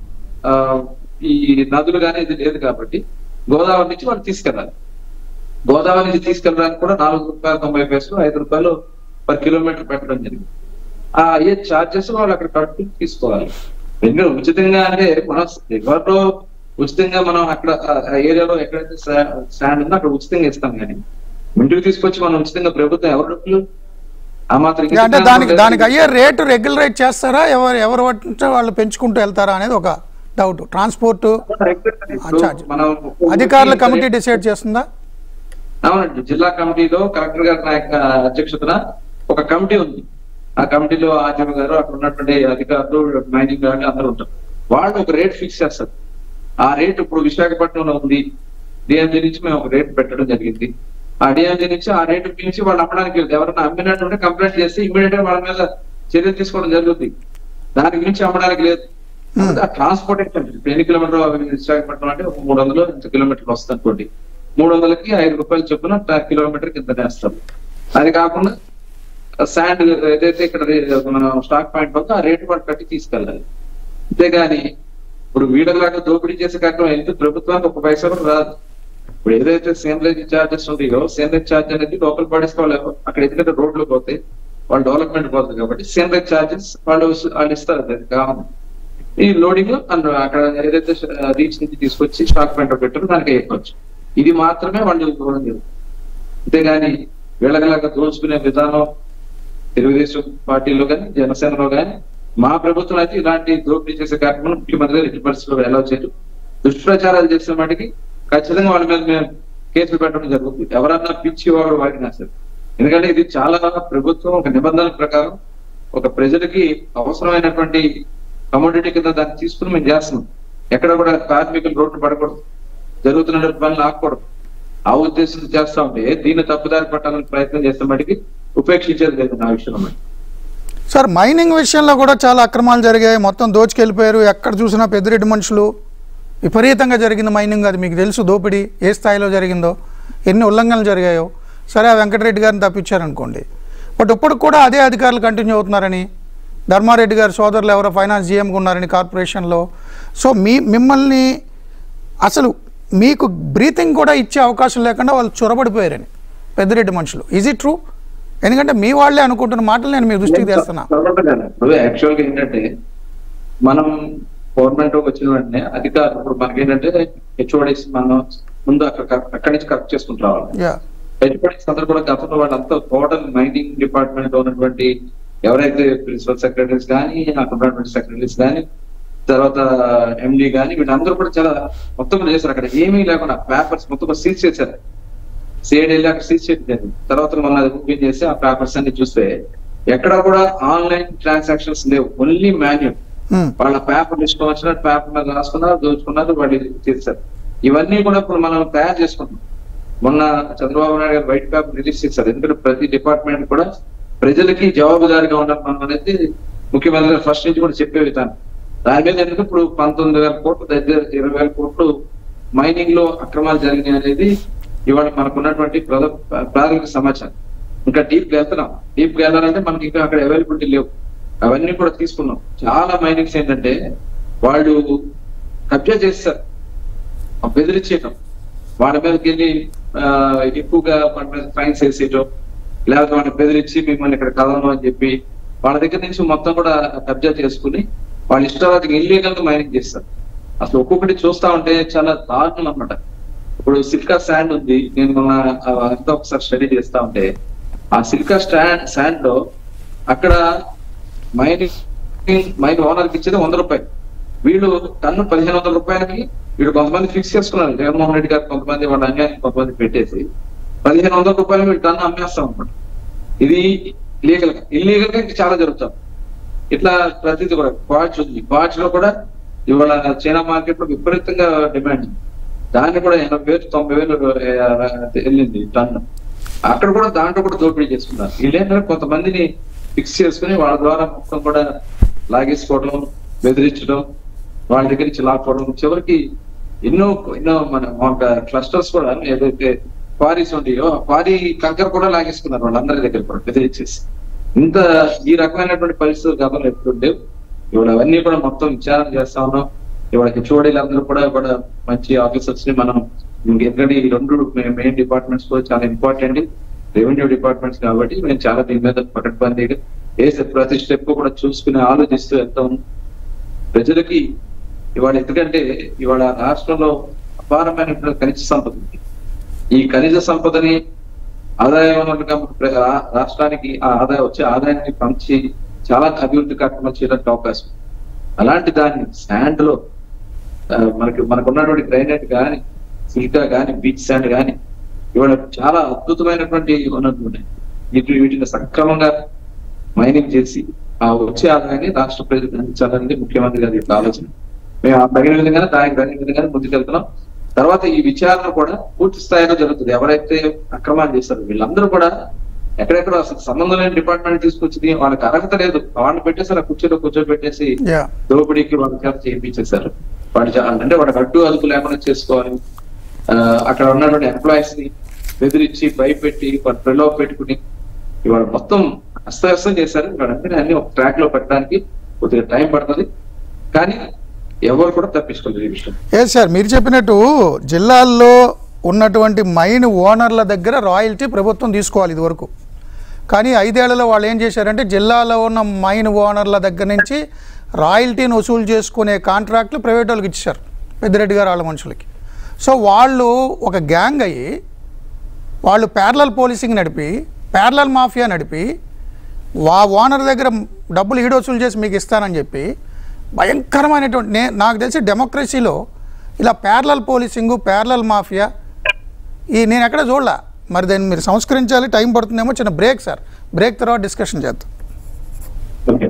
ఆ ఈ నదులు కానీ ఇది లేదు కాబట్టి గోదావరి నుంచి వాళ్ళు తీసుకెళ్ళాలి గోదావరి నుంచి తీసుకెళ్ళడానికి కూడా నాలుగు రూపాయలు తొంభై పైసలు ఐదు రూపాయలు పర్ కిలోమీటర్ పెట్టడం జరిగింది ఆ ఏ చార్జెస్ వాళ్ళు అక్కడ కట్టు తీసుకోవాలి ఎందుకంటే ఉచితంగా అంటే మనం రివర్లో ఉచితంగా మనం అక్కడ ఆ ఏరియాలో ఎక్కడైతే స్టాండ్ ఉందో అక్కడ ఉచితంగా ఇస్తాం కానీ ఇంటికి తీసుకొచ్చి మనం ఉచితంగా ప్రభుత్వం ఎవరు డబ్బులు ఆ మాత్రం ఇక అంటే దానికి దానికి అయ్యే రేటు రెగ్యులరేట్ చేస్తారా ఎవరు ఎవరు పట్టింటే వాళ్ళు పెంచుకుంటూ వెళ్తారా అనేది ఒక డౌట్ ట్రాన్స్పోర్ట్ charge. మనం అధికారుల కమిటీ డిసైడ్ చేస్తుందా అవునండి జిల్లా కమిటీలో కలెక్టర్ గారి నాయక అధ్యక్షతన ఒక కమిటీ ఉంది ఆ కమిటీలో ఆర్జీవ గారు అక్కడ ఉన్నటువంటి అధికారులు మైనింగ్ గారు అందరూ ఉంటారు వాళ్ళు ఒక రేట్ ఫిక్స్ చేస్తారు ఆ రేట్ ఇప్పుడు విశాఖపట్నంలో ఉంది డిఎంజీ నుంచి మేము ఒక రేట్ పెట్టడం జరిగింది ఆ డిఎంజీ నుంచి ఆ రేటు పిలిచి వాళ్ళు అమ్మడానికి లేదు ఎవరైనా అమ్మినట్టు ఉంటే కంప్లైంట్ చేసి ఇమీడియట్ గా వాళ్ళ మీద చర్యలు తీసుకోవడం జరుగుతుంది దానికి మించి అమ్మడానికి లేదు ఆ ట్రాన్స్పోర్టేషన్ ఇప్పుడు ఎన్ని కిలోమీటర్ విశాఖపట్నం అంటే ఒక మూడు వందలు ఇంత కిలోమీటర్లు వస్తుంది అనుకోండి మూడు వందలకి ఐదు రూపాయలు చొప్పున కిలోమీటర్ కింద వేస్తాం అది కాకుండా శాండ్ ఏదైతే ఇక్కడ మన స్టాక్ పాయింట్ ఉందో ఆ రేటు వాళ్ళు కట్టి తీసుకెళ్ళాలి అంతేగాని ఇప్పుడు వీళ్ళలాగా దోపిడీ చేసే కార్యక్రమం ఎందుకు ప్రభుత్వానికి ఒక పైసా కూడా రాదు ఇప్పుడు ఏదైతే సేంద్రేజ్ ఛార్జెస్ ఉంటాయో సేంద్రేజ్ ఛార్జ్ అనేది లోకల్ బాడీస్ వాళ్ళు అక్కడ ఎందుకంటే రోడ్లు పోతాయి వాళ్ళు డెవలప్మెంట్ పోతుంది కాబట్టి సేంద్రేజ్ ఛార్జెస్ వాళ్ళు వాళ్ళు ఇస్తారు అది కావాలి ఈ లోడింగ్ అండ్ అక్కడ ఏదైతే రీచ్ నుంచి తీసుకొచ్చి స్టాక్ పాయింట్ పెట్టారో దానికి వేయవచ్చు ఇది మాత్రమే వాళ్ళు ఇవ్వడం జరుగుతుంది అంతేగాని వీళ్ళగలాగా దోచుకునే విధానం తెలుగుదేశం పార్టీలో కానీ జనసేనలో కానీ మా ప్రభుత్వం అయితే ఇలాంటి దోపిడీ చేసే కార్యక్రమం ముఖ్యమంత్రి గారు ఎట్టి పరిస్థితుల్లో ఎలా చేయరు దుష్ప్రచారాలు చేసే వాటికి ఖచ్చితంగా వాళ్ళ మీద మేము కేసులు పెట్టడం జరుగుతుంది ఎవరన్నా పిచ్చి వాడు వాడినా సరే ఎందుకంటే ఇది చాలా ప్రభుత్వం ఒక నిబంధనల ప్రకారం ఒక ప్రజలకి అవసరమైనటువంటి కమోడిటీ కింద దాన్ని తీసుకుని మేము చేస్తున్నాం ఎక్కడ కూడా కార్మికులు రోడ్డు పడకూడదు జరుగుతున్న పనులు ఆకూడదు ఆ ఉద్దేశం చేస్తా ఉంటే దీన్ని తప్పుదారి పట్టాలని ప్రయత్నం చేస్తే మటుకి ఉపేక్షించేది లేదు నా విషయంలో మరి. సార్ మైనింగ్ విషయంలో కూడా చాలా అక్రమాలు జరిగాయి మొత్తం దోచుకెళ్ళిపోయారు ఎక్కడ చూసినా పెద్దిరెడ్డి మనుషులు విపరీతంగా జరిగింది మైనింగ్ అది మీకు తెలుసు దోపిడీ ఏ స్థాయిలో జరిగిందో ఎన్ని ఉల్లంఘనలు జరిగాయో సరే ఆ వెంకటరెడ్డి గారిని తప్పించారనుకోండి బట్ ఇప్పుడు కూడా అదే అధికారులు కంటిన్యూ అవుతున్నారని ధర్మారెడ్డి గారి సోదరులు ఎవరో ఫైనాన్స్ జీఎంగా ఉన్నారని కార్పొరేషన్లో సో మీ మిమ్మల్ని అసలు మీకు బ్రీతింగ్ కూడా ఇచ్చే అవకాశం లేకుండా వాళ్ళు చొరబడిపోయారని పెద్దిరెడ్డి మనుషులు ఈజ్ ఇట్ ట్రూ ఎందుకంటే మీ వాళ్ళే అనుకుంటున్న మాటలు నేను మీ దృష్టికి తెస్తున్నా తప్పకుండా. ఇప్పుడు యాక్చువల్ గా ఏంటంటే మనం గవర్నమెంట్ వచ్చిన వెంటనే అధికారులు ఇప్పుడు మనకేంటంటే హెచ్ఓడిస్ మనం ముందు అక్కడ అక్కడి నుంచి కరెక్ట్ చేసుకుంటూ రావాలి యా హెచ్ఓడిస్ అందరూ కూడా గతంలో వాళ్ళంతా టోటల్ మైనింగ్ డిపార్ట్మెంట్ లో ఉన్నటువంటి ఎవరైతే ప్రిన్సిపల్ సెక్రటరీస్ కానీ అక్కడ ఉన్నటువంటి సెక్రటరీస్ కానీ తర్వాత ఎండి కానీ వీళ్ళందరూ కూడా చాలా మొత్తం చేశారు అక్కడ ఏమీ లేకుండా పేపర్స్ మొత్తం సీజ్ చేశారు సిఐడి వెళ్ళి అక్కడ సీజ్ చేయడం జరిగింది. తర్వాత మొన్న ఓపెన్ చేసి ఆ పేపర్స్ అన్ని చూస్తే ఎక్కడ కూడా ఆన్లైన్ ట్రాన్సాక్షన్స్ లేవు ఓన్లీ మాన్యువల్ Hmm. వాళ్ళ పేపర్ ఇష్టం వచ్చినట్టు పేపర్ మీద రాసుకున్నారు దోచుకున్నారు వాళ్ళు చేశారు ఇవన్నీ కూడా ఇప్పుడు మనం తయారు చేసుకుంటున్నాం మొన్న చంద్రబాబు నాయుడు గారు వైట్ పేపర్ రిలీజ్ చేశారు ఎందుకంటే ప్రతి డిపార్ట్మెంట్ కూడా ప్రజలకి జవాబుదారిగా ఉండాలి మనం అనేది ముఖ్యమంత్రి గారు ఫస్ట్ నుంచి కూడా చెప్పే విధానం దాని మీద ఎందుకు ఇప్పుడు పంతొమ్మిది వేల కోట్లు దగ్గర ఇరవై వేల కోట్లు మైనింగ్ లో అక్రమాలు జరిగినాయి అనేది ఇవాళ మనకు ఉన్నటువంటి ప్రధ- ప్రాథమిక సమాచారం ఇంకా డీప్ వెళ్తున్నాం డీప్ వెళ్ళాలంటే మనకి ఇంకా అక్కడ అవైలబిలిటీ లేవు అవన్నీ కూడా తీసుకున్నాం చాలా మైనింగ్స్ ఏంటంటే వాళ్ళు కబ్జా చేస్తారు ఆ బెదిరించేయటం వాళ్ళ మీదకి వెళ్ళి ఆ, ఎక్కువగా వాళ్ళ మీద ఫైన్స్ వేసేయటం లేకపోతే వాళ్ళని బెదిరించి మిమ్మల్ని ఇక్కడ కదలను అని చెప్పి వాళ్ళ దగ్గర నుంచి మొత్తం కూడా కబ్జా చేసుకుని వాళ్ళ ఇష్టాలకు ఇల్లీగల్ గా మైనింగ్ చేస్తారు అసలు ఒక్కొక్కటి చూస్తా ఉంటే చాలా దారుణం అన్నమాట ఇప్పుడు సిల్కా శాండ్ ఉంది నేను మొన్న ఆ అంతా ఒకసారి స్టడీ చేస్తా ఉంటే ఆ సిల్కా స్టాండ్ శాండ్ లో అక్కడ మైనింగ్ మైన్ ఓనర్కి ఇచ్చేది వంద రూపాయలు వీళ్ళు టన్ను పదిహేను వందల రూపాయలకి వీళ్ళు కొంతమంది ఫిక్స్ చేసుకున్నారు జగన్మోహన్ రెడ్డి గారు కొంతమంది వాళ్ళ అన్యాయం కొంతమంది పెట్టేసి పదిహేను వందల రూపాయలు వీళ్ళు టన్ను అమ్మేస్తాం అనమాట ఇది లీగల్ గా ఇల్లీగల్ గా ఇంకా చాలా జరుగుతాం ఇట్లా ప్రతిదీ కూడా క్వాచ్ ఉంది క్వాచ్ లో కూడా ఇవాళ చైనా మార్కెట్ లో విపరీతంగా డిమాండ్ ఉంది. దాన్ని కూడా ఎనభై వేలు తొంభై వేలు ఆ, వెళ్ళింది టన్ను అక్కడ కూడా దాంట్లో కూడా దోపిడీ చేసుకున్నారు వీళ్ళేంటంటే కొంతమందిని ఫిక్స్ చేసుకుని వాళ్ళ ద్వారా మొత్తం కూడా లాగేసుకోవడం బెదిరించడం వాళ్ళ దగ్గర నుంచి లాక్కోవడం చివరికి ఎన్నో ఎన్నో మన క్లస్టర్స్ కూడా ఏదైతే క్వారీస్ ఉంటాయో క్వారీ కంకర కూడా లాగేసుకున్నారు వాళ్ళందరి దగ్గర కూడా బెదిరించేసి ఇంత ఈ రకమైనటువంటి పరిస్థితులు గతంలో ఎప్పుడు లేవు ఇవాళ అవన్నీ కూడా మొత్తం విచారణ చేస్తా ఉన్నాం ఇవాళ హెచ్ఓడీలు అందరూ కూడా కూడా మంచి ఆఫీసర్స్ ని మనం ఎందుకంటే ఈ రెండు మెయిన్ డిపార్ట్మెంట్స్ కూడా చాలా ఇంపార్టెంట్ రెవెన్యూ డిపార్ట్మెంట్స్ కాబట్టి మేము చాలా దీని మీద పకడ్బందీగా వేసే ప్రతి స్టెప్ కూడా చూసుకుని ఆలోచిస్తూ వెళ్తాం ప్రజలకి ఇవాళ ఎందుకంటే ఇవాళ రాష్ట్రంలో అపారమైనటువంటి ఖనిజ సంపద ఉంది ఈ ఖనిజ సంపదని ఆదాయ వనరులుగా మన ప్ర- రా- రాష్ట్రానికి ఆ ఆదాయం వచ్చే ఆదాయాన్ని పంచి చాలా అభివృద్ధి కార్యక్రమాలు చేయడానికి అవకాశం ఉంది. అలాంటి దాన్ని శాండ్ లో ఆ, మనకి మనకు ఉన్నటువంటి గ్రైనైట్ కానీ సిల్కా కానీ బీచ్ శాండ్ కానీ ఇవాళ చాలా అద్భుతమైనటువంటి వనరులు ఉన్నాయి వీటి వీటిని సక్రమంగా మైనింగ్ చేసి ఆ వచ్చే ఆదాయాన్ని రాష్ట్ర ప్రజలకు అందించాలనేది ముఖ్యమంత్రి గారి యొక్క ఆలోచన మేము ఆ తగిన విధంగా దానికి తగిన విధంగా ముందుకెళ్తున్నాం తర్వాత ఈ విచారణ కూడా పూర్తి స్థాయిలో జరుగుతుంది ఎవరైతే అక్రమాలు చేస్తారో వీళ్ళందరూ కూడా ఎక్కడెక్కడ అసలు సంబంధం లేని డిపార్ట్మెంట్ తీసుకొచ్చింది వాళ్ళకి అర్హత లేదు వాళ్ళని పెట్టేసి ఆ కుర్చీలో కూర్చోబెట్టేసి యా దోపిడీకి వాళ్ళ చేత చేయించేశారు వాడి చా- అంటే వాడికి అడ్డు అదుపు లేకుండా చేసుకోవాలి ఆ, అక్కడ ఉన్నటువంటి ఎంప్లాయీస్ ని బెదిరించి భయపెట్టి వాడు ప్రలోభ పెట్టుకుని ఇవాళ మొత్తం అస్తవ్యస్తం చేశారు వాళ్ళందరినీ అన్ని ఒక ట్రాక్ లో పెట్టడానికి కొద్దిగా టైం పడుతుంది కానీ ఎవరు కూడా తప్పించుకోలేదు ఈ విషయం ఏ సార్ మీరు చెప్పినట్టు జిల్లాల్లో ఉన్నటువంటి మైన్ ఓనర్ల దగ్గర రాయల్టీ ప్రభుత్వం తీసుకోవాలి ఇదివరకు కానీ ఐదేళ్లలో వాళ్ళు ఏం చేశారంటే జిల్లాలో ఉన్న మైన్ ఓనర్ల దగ్గర నుంచి రాయల్టీని వసూలు చేసుకునే కాంట్రాక్ట్లు ప్రైవేట్ వాళ్ళకి ఇచ్చారు పెద్దిరెడ్డి గారు వాళ్ళ మనుషులకి సో వాళ్ళు ఒక గ్యాంగ్ అయ్యి వాళ్ళు ప్యారలల్ పోలీసింగ్ నడిపి ప్యారలల్ మాఫియా నడిపి వా ఓనర్ దగ్గర డబ్బులు ఈడు వసూలు చేసి మీకు ఇస్తానని చెప్పి భయంకరమైనటువంటి నే నాకు తెలిసి డెమోక్రసీలో ఇలా ప్యారలల్ పోలీసింగు ప్యారలల్ మాఫియా ఈ నేను ఎక్కడ చూడలే మరి దాన్ని మీరు సంస్కరించాలి టైం పడుతుందేమో చిన్న బ్రేక్ సార్ బ్రేక్ తర్వాత డిస్కషన్ చేద్దాం ఓకే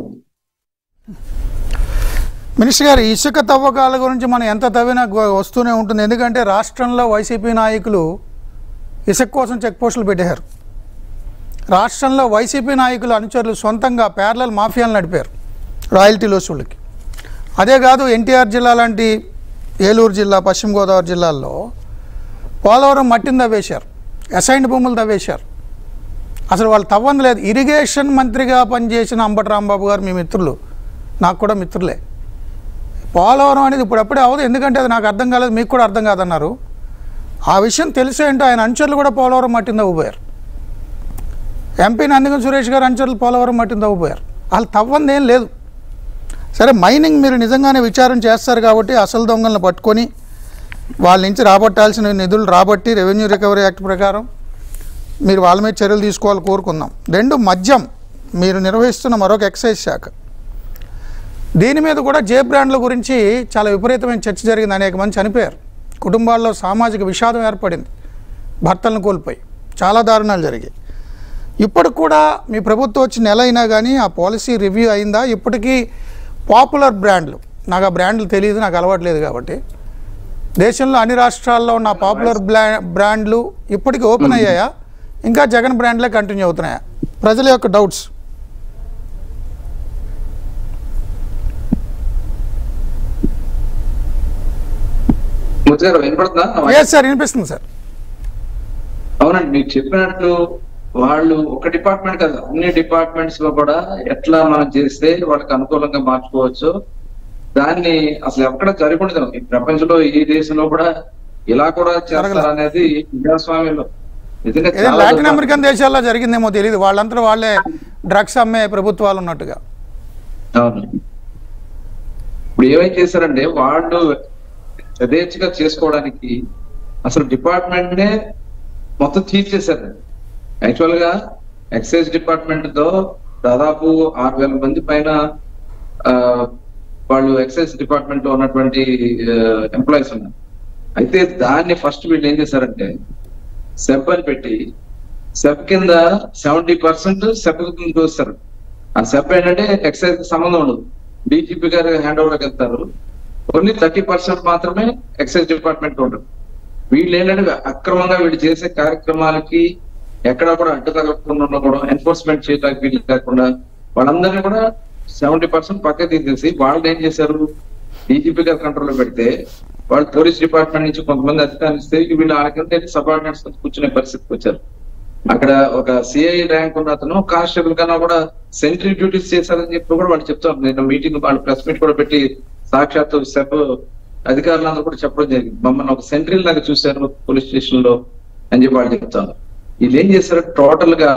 మినిస్టర్ గారు ఇసుక తవ్వకాల గురించి మనం ఎంత తవ్వినా గో- వస్తూనే ఉంటుంది ఎందుకంటే రాష్ట్రంలో వైసీపీ నాయకులు ఇసుక కోసం చెక్ పోస్టులు పెట్టారు రాష్ట్రంలో వైసీపీ నాయకులు అనుచరులు సొంతంగా ప్యారలల్ మాఫియాలు నడిపారు రాయల్టీ వసూళ్ళకి అదే కాదు ఎన్టీఆర్ జిల్లా లాంటి ఏలూరు జిల్లా పశ్చిమ గోదావరి జిల్లాల్లో పోలవరం మట్టిని తవ్వేశారు అసైన్డ్ భూములు తవ్వేశారు అసలు వాళ్ళు తవ్వంది లేదు ఇరిగేషన్ మంత్రిగా పనిచేసిన అంబటి రాంబాబు గారు మీ మిత్రులు నాకు కూడా మిత్రులే పోలవరం అనేది ఇప్పుడప్పుడే అవ్వదు ఎందుకంటే అది నాకు అర్థం కాలేదు మీకు కూడా అర్థం కాదన్నారు ఆ విషయం తెలిసేంటో ఆయన అనుచరులు కూడా పోలవరం మట్టిని తవ్వుపోయారు ఎంపీ నందిగం సురేష్ గారు అనుచరులు పోలవరం మట్టిని తవ్వుపోయారు వాళ్ళు తవ్వంది ఏం లేదు సరే మైనింగ్ మీరు నిజంగానే విచారణ చేస్తారు కాబట్టి అసలు దొంగలను పట్టుకొని వాళ్ళ నుంచి రాబట్టాల్సిన నిధులు రాబట్టి రెవెన్యూ రికవరీ యాక్ట్ ప్రకారం మీరు వాళ్ళ మీద చర్యలు తీసుకోవాలి కోరుకుందాం రెండు మద్యం మీరు నిర్వహిస్తున్న మరొక ఎక్సైజ్ శాఖ దీని మీద కూడా జే బ్రాండ్ల గురించి చాలా విపరీతమైన చర్చ జరిగింది అనేక మంది చనిపోయారు కుటుంబాల్లో సామాజిక విషాదం ఏర్పడింది భర్తలను కోల్పోయి చాలా దారుణాలు జరిగాయి ఇప్పటికి కూడా మీ ప్రభుత్వం వచ్చి నెల అయినా కానీ ఆ పాలసీ రివ్యూ అయిందా ఇప్పటికీ పాపులర్ బ్రాండ్లు నాకు ఆ బ్రాండ్లు తెలియదు నాకు అలవాట్లేదు కాబట్టి దేశంలో అన్ని రాష్ట్రాల్లో ఉన్న పాపులర్ బ్లా బ్రాండ్లు ఇప్పటికీ ఓపెన్ అయ్యాయా ఇంకా జగన్ బ్రాండ్లే కంటిన్యూ అవుతున్నాయా ప్రజల యొక్క డౌట్స్ మూర్తి గారు వినపడుతుందా ఎస్ సార్ వినిపిస్తుంది సార్ అవునండి మీరు చెప్పినట్లు వాళ్ళు ఒక డిపార్ట్మెంట్ కాదు అన్ని డిపార్ట్మెంట్స్ లో కూడా ఎట్లా మనం చేస్తే వాళ్ళకి అనుకూలంగా మార్చుకోవచ్చు దాన్ని అసలు ఎక్కడ జరగకూడదు ఈ ప్రపంచంలో ఈ దేశంలో కూడా ఇలా కూడా చేస్తారు అనేది ప్రజాస్వామ్యంలో నిజంగా ఏదో చాలా లాటిన్ దుర్మార్గం. అమెరికన్ దేశాల్లో జరిగిందేమో తెలియదు వాళ్ళంతా వాళ్ళే డ్రగ్స్ అమ్మే ప్రభుత్వాలు ఉన్నట్టుగా అవును ఇప్పుడు ఏమేం చేశారంటే వాళ్ళు యథేచ్ఛగా చేసుకోవడానికి అసలు డిపార్ట్మెంట్ నే మొత్తం తీసేశారు యాక్చువల్ గా ఎక్సైజ్ డిపార్ట్మెంట్ తో దాదాపు ఆరు వేల మంది పైన ఆ, వాళ్ళు ఎక్సైజ్ డిపార్ట్మెంట్ లో ఉన్నటువంటి ఎంప్లాయీస్ ఉన్నారు అయితే దాన్ని ఫస్ట్ వీళ్ళు ఏం చేశారంటే సెబ్ అని పెట్టి సెబ్ కింద సెవెంటీ పర్సెంట్ సెబ్ కింద చూస్తారు ఆ సెబ్ ఏంటంటే ఎక్సైజ్ కి సంబంధం ఉండదు డీజీపీ గారు హ్యాండ్ ఓవర్కి వెళ్తారు ఓన్లీ థర్టీ పర్సెంట్ మాత్రమే ఎక్సైజ్ డిపార్ట్మెంట్ ఉండదు వీళ్ళు ఏంటంటే అక్రమంగా వీళ్ళు చేసే కార్యక్రమాలకి ఎక్కడ కూడా అడ్డు తగలకుండా ఉండకూడదు ఎన్ఫోర్స్మెంట్ చేయడానికి వీళ్ళు కాకుండా వాళ్ళందరినీ కూడా సెవెంటీ పర్సెంట్ పక్క తీసేసి వాళ్ళు ఏం చేశారు డీజీపీ గారి కంట్రోల్లో పెడితే వాళ్ళు పోలీస్ డిపార్ట్మెంట్ నుంచి కొంతమంది అధికారులు ఇస్తే వీళ్ళు వాళ్ళకంటే సబార్డినేట్స్ కూర్చునే పరిస్థితికి వచ్చారు అక్కడ ఒక సిఐ ర్యాంక్ ఉన్న అతను కానిస్టేబుల్ కన్నా కూడా సెంట్రీ డ్యూటీస్ చేశారని చెప్పి కూడా వాళ్ళు చెప్తారు నేను మీటింగ్ వాళ్ళు ప్రెస్ మీట్ కూడా పెట్టి సాక్షాత్తు సెబ్ అధికారులందరూ కూడా చెప్పడం జరిగింది మమ్మల్ని ఒక సెంట్రీ లాగా చూశారు పోలీస్ స్టేషన్ లో అని చెప్పి వాళ్ళు చెప్తాను వీళ్ళు ఏం చేశారు టోటల్ గా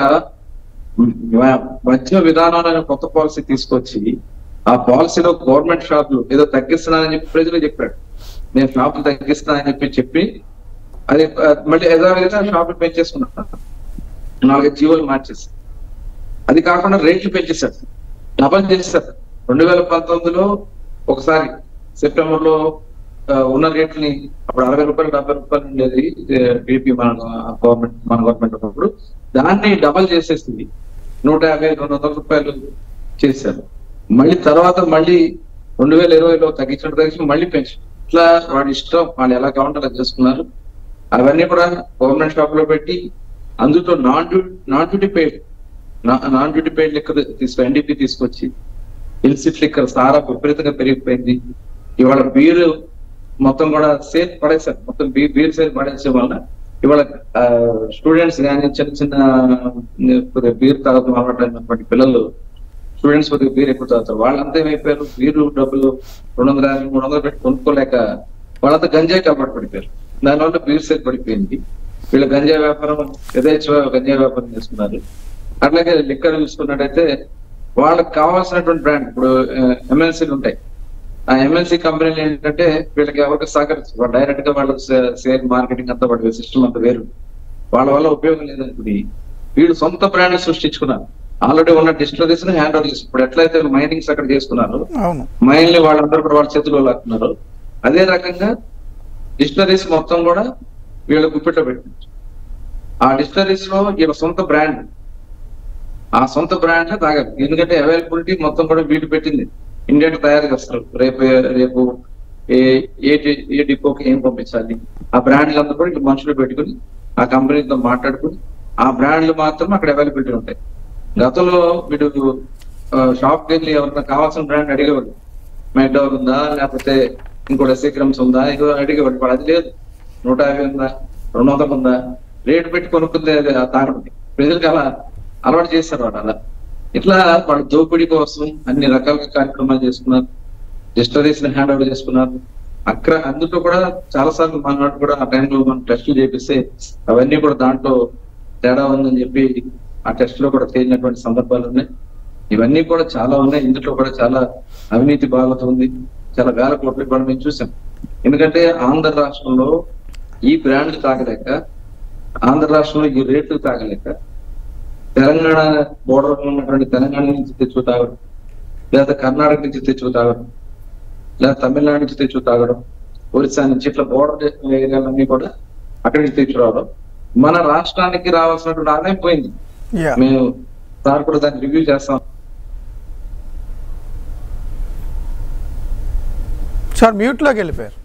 మ- మధ్య విధానం అనే కొత్త పాలసీ తీసుకొచ్చి ఆ పాలసీలో గవర్నమెంట్ షాపులు ఏదో తగ్గిస్తున్నానని చెప్పి ప్రజలు చెప్పాడు నేను షాపులు తగ్గిస్తున్నానని చెప్పి చెప్పి అది ఆ, మళ్ళీ యథావిధిగా షాపులు పెంచేసుకున్నాను నాలుగైదు జీవోలు మార్చేసి అది కాకుండా రేట్లు పెంచేశారు డబల్ చేశారు రెండు వేల పంతొమ్మిదిలో ఒకసారి సెప్టెంబర్ లో ఆ, ఉన్న రేట్లని అప్పుడు అరవై రూపాయలు డెబ్బై రూపాయలు ఉండేది టీడీపీ మన గవర్నమెంట్ మన గవర్నమెంట్ ఉన్నప్పుడు దాన్ని డబల్ చేసేసింది నూట యాభై రెండు వందల రూపాయలు చేశారు మళ్ళీ తర్వాత మళ్ళీ రెండు వేల ఇరవైలో తగ్గించడం తగ్గించి మళ్ళీ పెంచారు ఇట్లా వాడి ఇష్టం వాళ్ళు ఎలా కావాలంటే అలా చేసుకున్నారు అవన్నీ కూడా గవర్నమెంట్ షాప్ లో పెట్టి అందులో non due non duty paid non duty paid liquor తీసుకు ఎన్డీపీ తీసుకొచ్చి ఇన్సిట్ లిక్కర్ సారా విపరీతంగా పెరిగిపోయింది ఇవాళ బీరు మొత్తం కూడా సేల్ పడేశారు మొత్తం బీ బీర్ సేల్ పడేసే వల్ల ఇవాళ స్టూడెంట్స్ కానీ చిన్న చిన్న కొద్దిగా బీర్ తాగుతూ అలవాటైనటువంటి పిల్లలు స్టూడెంట్స్ కొద్దిగా బీర్ ఎక్కువ తాగుతారు వాళ్ళంతా ఏమైపోయారు బీరు డబ్బులు రెండు వందల యాభై మూడు వందలు పెట్టి కొనుక్కోలేక వాళ్ళంతా గంజాయి కాబట్టి పడిపోయారు దానివల్ల బీర్ సేల్ పడిపోయింది వీళ్ళు గంజాయి వ్యాపారం యథేచ్ఛ గంజాయి వ్యాపారం చేస్తున్నారు అట్లాగే లిక్కర్ చూసుకున్నట్టయితే వాళ్ళకి కావాల్సినటువంటి బ్రాండ్ ఇప్పుడు ఎంఎన్సీలు ఉంటాయి ఆ ఎంఎన్సీ కంపెనీలు ఏంటంటే వీళ్ళకి ఎవరికి సహకరిస్తారు డైరెక్ట్ గా వాళ్ళ సేల్ మార్కెటింగ్ అంతా వాడి సిస్టమ్ అంతా వేరు వాళ్ళ వల్ల ఉపయోగం లేదనుకుని వీళ్ళు సొంత బ్రాండ్ సృష్టించుకున్నారు ఆల్రెడీ ఉన్న డిస్టరీస్ ని హ్యాండ్ ఓవర్ చేసి ఇప్పుడు ఎట్లయితే మైనింగ్స్ అక్కడ చేసుకున్నారు అవును మైన్ ని వాళ్ళందరూ కూడా వాళ్ళ చేతిలో లాక్కున్నారు అదే రకంగా డిస్టరీస్ మొత్తం కూడా వీళ్ళ గుప్పెట్లో పెట్టింది ఆ డిస్టరీస్ లో వీళ్ళ సొంత బ్రాండ్ ఆ సొంత బ్రాండ్ లో తాగాలి ఎందుకంటే అవైలబిలిటీ మొత్తం కూడా వీళ్ళు పెట్టింది ఇండియాకి తయారు చేస్తారు రేపు రేపు ఏ ఏ డి- ఏ డిపోకి ఏం పంపించాలి ఆ బ్రాండ్లు అంతా కూడా వీళ్ళు మనుషులు పెట్టుకుని ఆ కంపెనీతో మాట్లాడుకుని ఆ బ్రాండ్లు మాత్రం అక్కడ అవైలబిలిటీ ఉంటాయి గతంలో వీడు షాప్ కి వెళ్ళి ఎవరైనా కావాల్సిన బ్రాండ్ అడిగేవాడు మెక్డోర్ ఉందా లేకపోతే ఇంకోటి సీక్రమ్స్ ఉందా ఇదో అడిగేవాడు ఇప్పుడు అది లేదు నూట యాభై ఉందా రెండు వందలు ఉందా రేటు పెట్టి కొనుక్కుంది అది ఆ తాగడం ప్రజలకు అలా అలవాటు చేస్తారు వాడు అలా ఇట్లా వాళ్ళు దోపిడీ కోసం అన్ని రకాలుగా కార్యక్రమాలు చేసుకున్నారు డిస్టరీస్ ని హ్యాండ్ ఓవర్ చేసుకున్నారు అక్కడ అందులో కూడా చాలా సార్లు మన వాడు కూడా ఆ టైంలో మనం టెస్టులు చేపిస్తే అవన్నీ కూడా దాంట్లో తేడా ఉందని చెప్పి ఆ టెస్ట్ లో కూడా తేలినటువంటి సందర్భాలు ఉన్నాయి ఇవన్నీ కూడా చాలా ఉన్నాయి ఇందులో కూడా చాలా అవినీతి బాగా ఉంది చాలా వేల కోట్లు కూడా మేము చూసాం ఎందుకంటే ఆంధ్ర రాష్ట్రంలో ఈ బ్రాండ్లు తాగలేక ఆంధ్ర రాష్ట్రంలో ఈ రేట్లు తాగలేక తెలంగాణ బోర్డర్ ఉన్నటువంటి తెలంగాణ నుంచి తెచ్చు తాగడం లేదా కర్ణాటక నుంచి తెచ్చు తాగడం లేదా తమిళనాడు నుంచి తెచ్చు తాగడం ఒరిస్సా నుంచి ఇట్లా బోర్డర్ ఏరియాలన్నీ కూడా అక్కడి నుంచి తెచ్చురావడం మన రాష్ట్రానికి రావాల్సినటువంటి ఆదాయం పోయింది యా మేము సార్ కూడా దాన్ని రివ్యూ చేస్తాం సార్ మ్యూట్లోకి వెళ్ళిపోయారు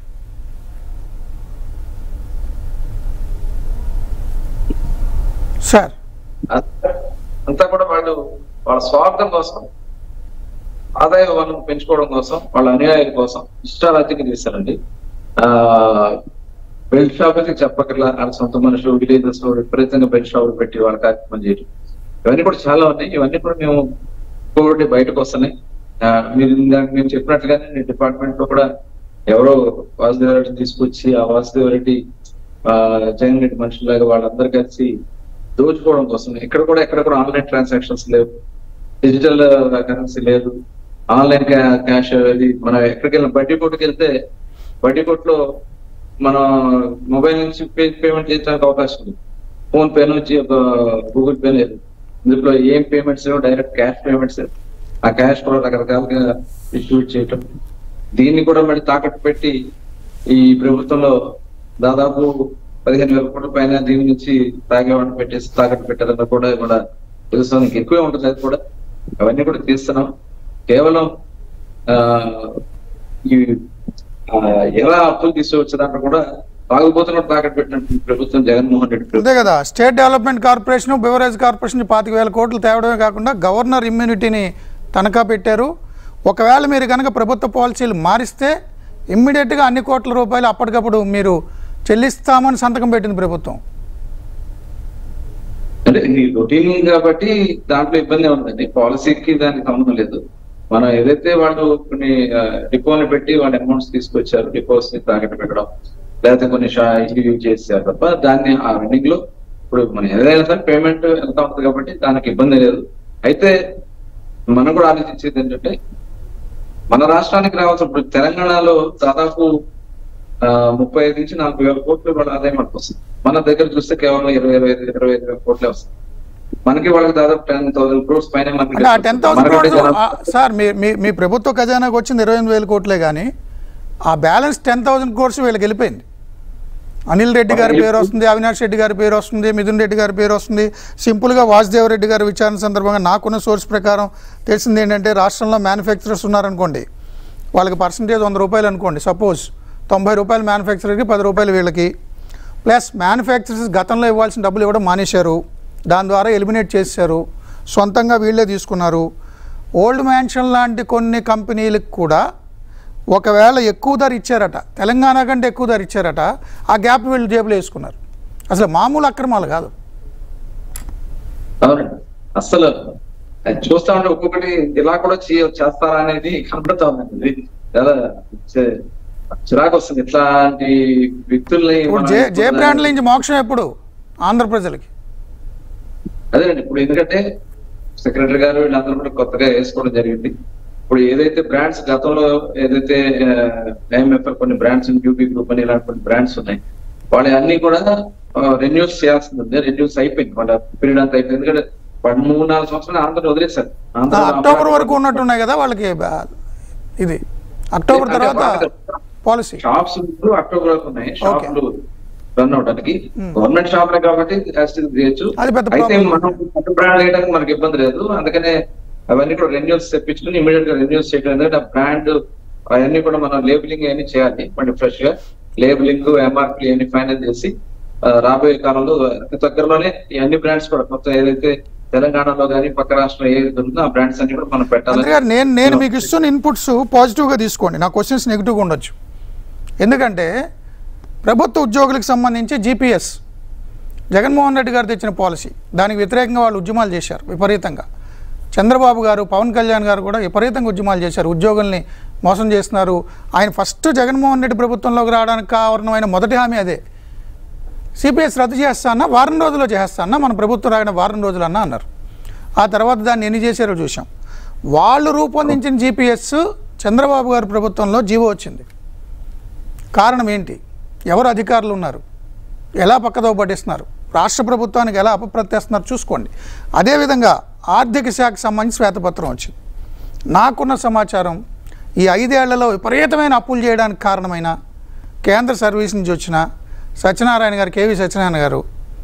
సార్ అంతా- అంతా కూడా వాళ్ళు వాళ్ళ స్వార్థం కోసం ఆదాయ వనరులు పెంచుకోవడం కోసం వాళ్ళ అనుయాయుల కోసం ఇష్టారాజ్యం చేశారండి ఆ బెల్ట్ షాప్ అయితే చెప్పకర్లా వాళ్ళ సొంత మనుషులు విలేజెస్ లో విపరీతంగా బెల్ట్ షాపులు పెట్టి వాళ్ళ కార్యక్రమం చేయడం ఇవన్నీ కూడా చాలా ఉన్నాయి ఇవన్నీ కూడా మేము కోవిడ్ బయటకు వస్తున్నాయి ఆ, మీరు ఇందాక మేము చెప్పినట్లుగానే డిపార్ట్మెంట్ లో కూడా ఎవరో వాసుదేవ రెడ్డి తీసుకొచ్చి ఆ వాసుదేవ రెడ్డి ఆ జగన్ రెడ్డి మనుషులాగా వాళ్ళందరూ కలిసి దోచుకోవడం కోసం ఇక్కడ కూడా ఎక్కడ కూడా ఆన్లైన్ ట్రాన్సాక్షన్స్ లేవు డిజిటల్ కరెన్సీ లేదు ఆన్లైన్ క్యాష్ అది మనం ఎక్కడికి వెళ్ళిన బడ్డీ కొట్టుకు వెళ్తే బడ్డీ కొట్టులో మనం మొబైల్ నుంచి పేమెంట్ చేయడానికి అవకాశం ఉంది ఫోన్ పే నుంచి ఒక గూగుల్ పే లేదు ఇందులో ఏం పేమెంట్స్ డైరెక్ట్ క్యాష్ పేమెంట్స్ ఆ క్యాష్ కూడా రకరకాలుగా డిస్ట్రిబ్యూట్ చేయటం దీన్ని కూడా మళ్ళీ తాకట్టు పెట్టి ఈ ప్రభుత్వంలో దాదాపు పదిహేను వేల కోట్ల పైన దీని నుంచి తాగేవాడిని పెట్టేసి తాకట్టు పెట్టారన్న కూడా కూడా తెలుస్తుంది ఇంకా ఎక్కువే ఉంటుంది అది కూడా అవన్నీ కూడా తీస్తున్నాం కేవలం ఆ ఈ ఆ, ఎలా అప్పులు తీసుకొచ్చడానికి కూడా తాగుబోతున్న తాకట్టు పెట్టినట్టు ఈ ప్రభుత్వం జగన్మోహన్ రెడ్డి ప్రభుత్వం అంతే కదా state development corporation beverage corporation పాతిక వేల కోట్లు తేవడమే కాకుండా గవర్నర్ ఇమ్యూనిటీని తనఖా పెట్టారు ఒకవేళ మీరు కనుక ప్రభుత్వ పాలసీలు మారిస్తే ఇమ్మీడియట్గా అన్ని కోట్ల రూపాయలు అప్పటికప్పుడు మీరు చెల్లిస్తామని సంతకం పెట్టింది ప్రభుత్వం అంటే ఇది రొటీన్ కాబట్టి దాంట్లో ఇబ్బంది ఉందండి పాలసీకి దానికి సంబంధం లేదు మనం ఏదైతే వాళ్ళు కొన్ని డిపోని పెట్టి వాళ్ళ అమౌంట్స్ తీసుకొచ్చారు డిపోస్ ని తాకట్టు పెట్టడం లేకపోతే కొన్ని షా ఇవి యూజ్ చేశారు తప్ప దాన్ని ఆ రన్నింగ్ లో ఇప్పుడు మనం ఏదైనా సరే పేమెంట్ వెళ్తా ఉంటుంది కాబట్టి దానికి ఇబ్బంది లేదు అయితే మనం కూడా ఆలోచించేది ఏంటంటే మన రాష్ట్రానికి రావాల్సిన ఇప్పుడు తెలంగాణలో దాదాపు ఆ, ముప్పై ఐదు నుంచి నలభై వేల కోట్లు వాళ్ళ ఆదాయం మనకు వస్తుంది మన దగ్గర చూస్తే కేవలం ఇరవై ఇరవై ఐదు ఇరవై ఐదు వేల కోట్లే వస్తుంది మనకి వాళ్ళకి దాదాపు టెన్ థౌసండ్ క్రోర్స్ పైన మనకి అంటే ఆ టెన్ థౌసండ్ మనకంటే క్రోడ్స్ జనాభా- సార్ మీ మీ మీ ప్రభుత్వ ఖజానాకు వచ్చింది ఇరవై ఎనిమిది వేల కోట్లే కానీ ఆ బ్యాలెన్స్ టెన్ థౌసండ్ కోర్స్ వీళ్ళకి వెళ్ళిపోయింది అనిల్ రెడ్డి గారి పేరు వస్తుంది అవినాష్ రెడ్డి గారి పేరు వస్తుంది మిథున్ రెడ్డి గారి పేరు వస్తుంది సింపుల్గా వాసుదేవ రెడ్డి గారి విచారణ సందర్భంగా నాకున్న సోర్స్ ప్రకారం తెలిసింది ఏంటంటే రాష్ట్రంలో మ్యానుఫ్యాక్చరర్స్ ఉన్నారనుకోండి వాళ్ళకి పర్సంటేజ్ వంద రూపాయలు అనుకోండి సపోజ్ తొంభై రూపాయలు మ్యానుఫ్యాక్చరర్కి పది రూపాయలు వీళ్ళకి ప్లస్ మ్యానుఫ్యాక్చరర్స్ గతంలో ఇవ్వాల్సిన డబ్బులు ఇవ్వడం మానేశారు దాని ద్వారా ఎలిమినేట్ చేశారు సొంతంగా వీళ్ళే తీసుకున్నారు ఓల్డ్ మ్యాన్షన్ లాంటి కొన్ని కంపెనీలకు కూడా ఒకవేళ ఎక్కువ ధర ఇచ్చారట తెలంగాణ కంటే ఎక్కువ ధర ఇచ్చారట ఆ గ్యాప్ వీళ్ళు జేబులో వేసుకున్నారు అసలు మామూలు అక్రమాలు కాదు అవునండి అసలు అది చూస్తా ఉంటే ఒక్కొక్కటి ఇలా కూడా చేయ- చేస్తారా అనేది కనపడతా ఉందండి ఇది చాలా చే- చిరాకు వస్తుంది ఇట్లాంటి వ్యక్తుల్ని ఇప్పుడు మనం జే జే ఇప్పుడు- బ్రాండ్ల నుంచి మోక్షం ఎప్పుడు ఆంధ్ర ప్రజలకి అదేనండి ఇప్పుడు ఎందుకంటే సెక్రటరీ గారు వీళ్ళందరూ కూడా కొత్తగా వేసుకోవడం జరిగింది ఇప్పుడు ఏదైతే బ్రాండ్స్ గతంలో ఏదైతే ఐఎంఎఫ్ కొన్ని బ్రాండ్స్ యూపీ గ్రూప్ అని ఇలాంటి కొన్ని బ్రాండ్స్ ఉన్నాయి వాళ్ళ అన్ని కూడా రెన్యూస్ చేయాల్సింది ఉంది రెన్యూస్ అయిపోయింది వాళ్ళ పీరియడ్ అంతా అయిపోయింది ఎందుకంటే వాళ్ళు మూడు నాలుగు సంవత్సరాలు ఆంధ్ర వదిలేశారు ఆంధ్ర అక్టోబర్ వరకు ఉన్నట్టున్నాయి కదా వాళ్ళకి బా- ఇది అక్టోబర్ తర్వాత పాలసీ షాప్స్ ఇప్పుడు అక్టోబర్ వరకు ఉన్నాయి షాపులు రన్ అవడానికి గవర్నమెంట్ షాపులే కాబట్టి యాక్సిడెంట్ చేయొచ్చు అది పెద్ద అయితే problem. మనం కొత్త బ్రాండ్ వేయడానికి మనకి ఇబ్బంది లేదు అందుకనే అవన్నీ కూడా రెన్యూస్ తెప్పించుకుని ఇమీడియట్ గా రెన్యూస్ చేయడం ఎందుకంటే ఆ బ్రాండ్ అవన్నీ కూడా మనం లేబులింగ్ అవన్నీ చేయాలి మళ్ళీ ఫ్రెష్ గా లేబులింగ్ ఎంఆర్పి అన్ని ఫైనల్ చేసి ఆ, రాబోయే కాలంలో అతి దగ్గరలోనే ఈ అన్ని బ్రాండ్స్ కూడా మొత్తం ఏదైతే తెలంగాణలో కానీ పక్క రాష్ట్రంలో ఏది దొరుకుతుందో ఆ బ్రాండ్స్ అన్ని కూడా మనం మంత్రి పెట్టాలి గారు నేను నేను మీకు ఇస్తున్న ఇన్పుట్స్ పాజిటివ్గా తీసుకోండి నా క్వశ్చన్స్ నెగిటివ్గా ఉండొచ్చు ఎందుకంటే ప్రభుత్వ ఉద్యోగులకు సంబంధించి జీపీఎస్ జగన్మోహన్ రెడ్డి గారు తెచ్చిన పాలసీ దానికి వ్యతిరేకంగా వాళ్ళు ఉద్యమాలు చేశారు విపరీతంగా చంద్రబాబు గారు పవన్ కళ్యాణ్ గారు కూడా విపరీతంగా ఉద్యమాలు చేశారు ఉద్యోగుల్ని మోసం చేస్తున్నారు ఆయన ఫస్ట్ జగన్మోహన్ రెడ్డి ప్రభుత్వంలోకి రావడానికి కారణమైన మొదటి హామీ అదే సిపిఎస్ రద్దు చేస్తానా వారం రోజుల్లో చేస్తానా మన ప్రభుత్వం రాగిన వారం రోజులు అన్నా అన్నారు ఆ తర్వాత దాన్ని ఎన్ని చేశారో చూసాం వాళ్ళు రూపొందించిన జీపీఎస్ చంద్రబాబు గారి ప్రభుత్వంలో జీవో వచ్చింది కారణం ఏంటి ఎవరు అధికారులు ఉన్నారు ఎలా పక్కదో పట్టిస్తున్నారు రాష్ట్ర ప్రభుత్వానికి ఎలా అపప్రత్యేస్తున్నారు చూసుకోండి అదేవిధంగా ఆర్థిక శాఖకు సంబంధించి శ్వేతపత్రం వచ్చింది నాకున్న సమాచారం ఈ ఐదేళ్లలో విపరీతమైన అప్పులు చేయడానికి కారణమైన కేంద్ర సర్వీస్ నుంచి వచ్చిన సత్యనారాయణ గారు కేవీ సత్యనారాయణ గారు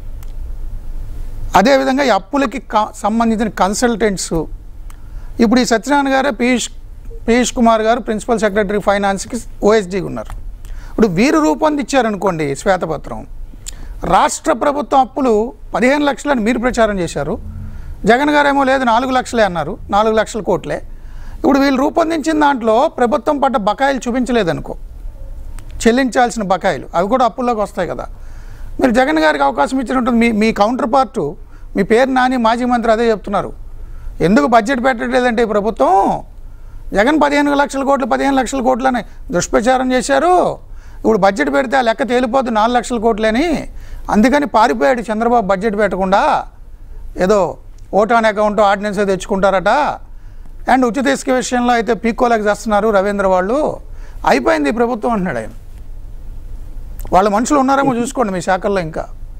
అదేవిధంగా ఈ అప్పులకి కా- సంబంధించిన కన్సల్టెంట్స్ ఇప్పుడు ఈ సత్యనారాయణ గారే పీయూష్ పీయూష్ కుమార్ గారు ప్రిన్సిపల్ సెక్రటరీ ఫైనాన్స్కి ఓఎస్డీగా ఉన్నారు ఇప్పుడు వీరు రూపొందించారనుకోండి శ్వేతపత్రం రాష్ట్ర ప్రభుత్వం అప్పులు పదిహేను లక్షలని మీరు ప్రచారం చేశారు జగన్ గారేమో లేదు నాలుగు లక్షలే అన్నారు నాలుగు లక్షల కోట్లే ఇప్పుడు వీళ్ళు రూపొందించిన దాంట్లో ప్రభుత్వం పడ్డ బకాయిలు చూపించలేదనుకో చెల్లించాల్సిన బకాయిలు అవి కూడా అప్పుల్లోకి వస్తాయి కదా మీరు జగన్ గారికి అవకాశం ఇచ్చినట్టు మీ మీ కౌంటర్ పార్టు మీ పేరు నాని మాజీ మంత్రి అదే చెప్తున్నారు ఎందుకు బడ్జెట్ పెట్టట్లేదంటే ఈ ప్రభుత్వం జగన్ పదిహేను లక్షల కోట్లు పదిహేను లక్షల కోట్లని దుష్ప్రచారం చేశారు ఇప్పుడు బడ్జెట్ పెడితే ఆ లెక్క తేలిపోద్ది నాలుగు లక్షల కోట్లని అందుకని పారిపోయాడు చంద్రబాబు బడ్జెట్ పెట్టకుండా ఏదో ఓటాన్ అకౌంట్ ఆర్డినెన్స్ తెచ్చుకుంటారట అండ్ ఉచిత ఇసుక విషయంలో అయితే పీకోలకు చేస్తున్నారు రవీంద్ర వాళ్ళు అయిపోయింది ఈ ప్రభుత్వం అంటున్నాడు ఆయన వాళ్ళ మనుషులు ఉన్నారేమో చూసుకోండి మీ శాఖల్లో ఇంకా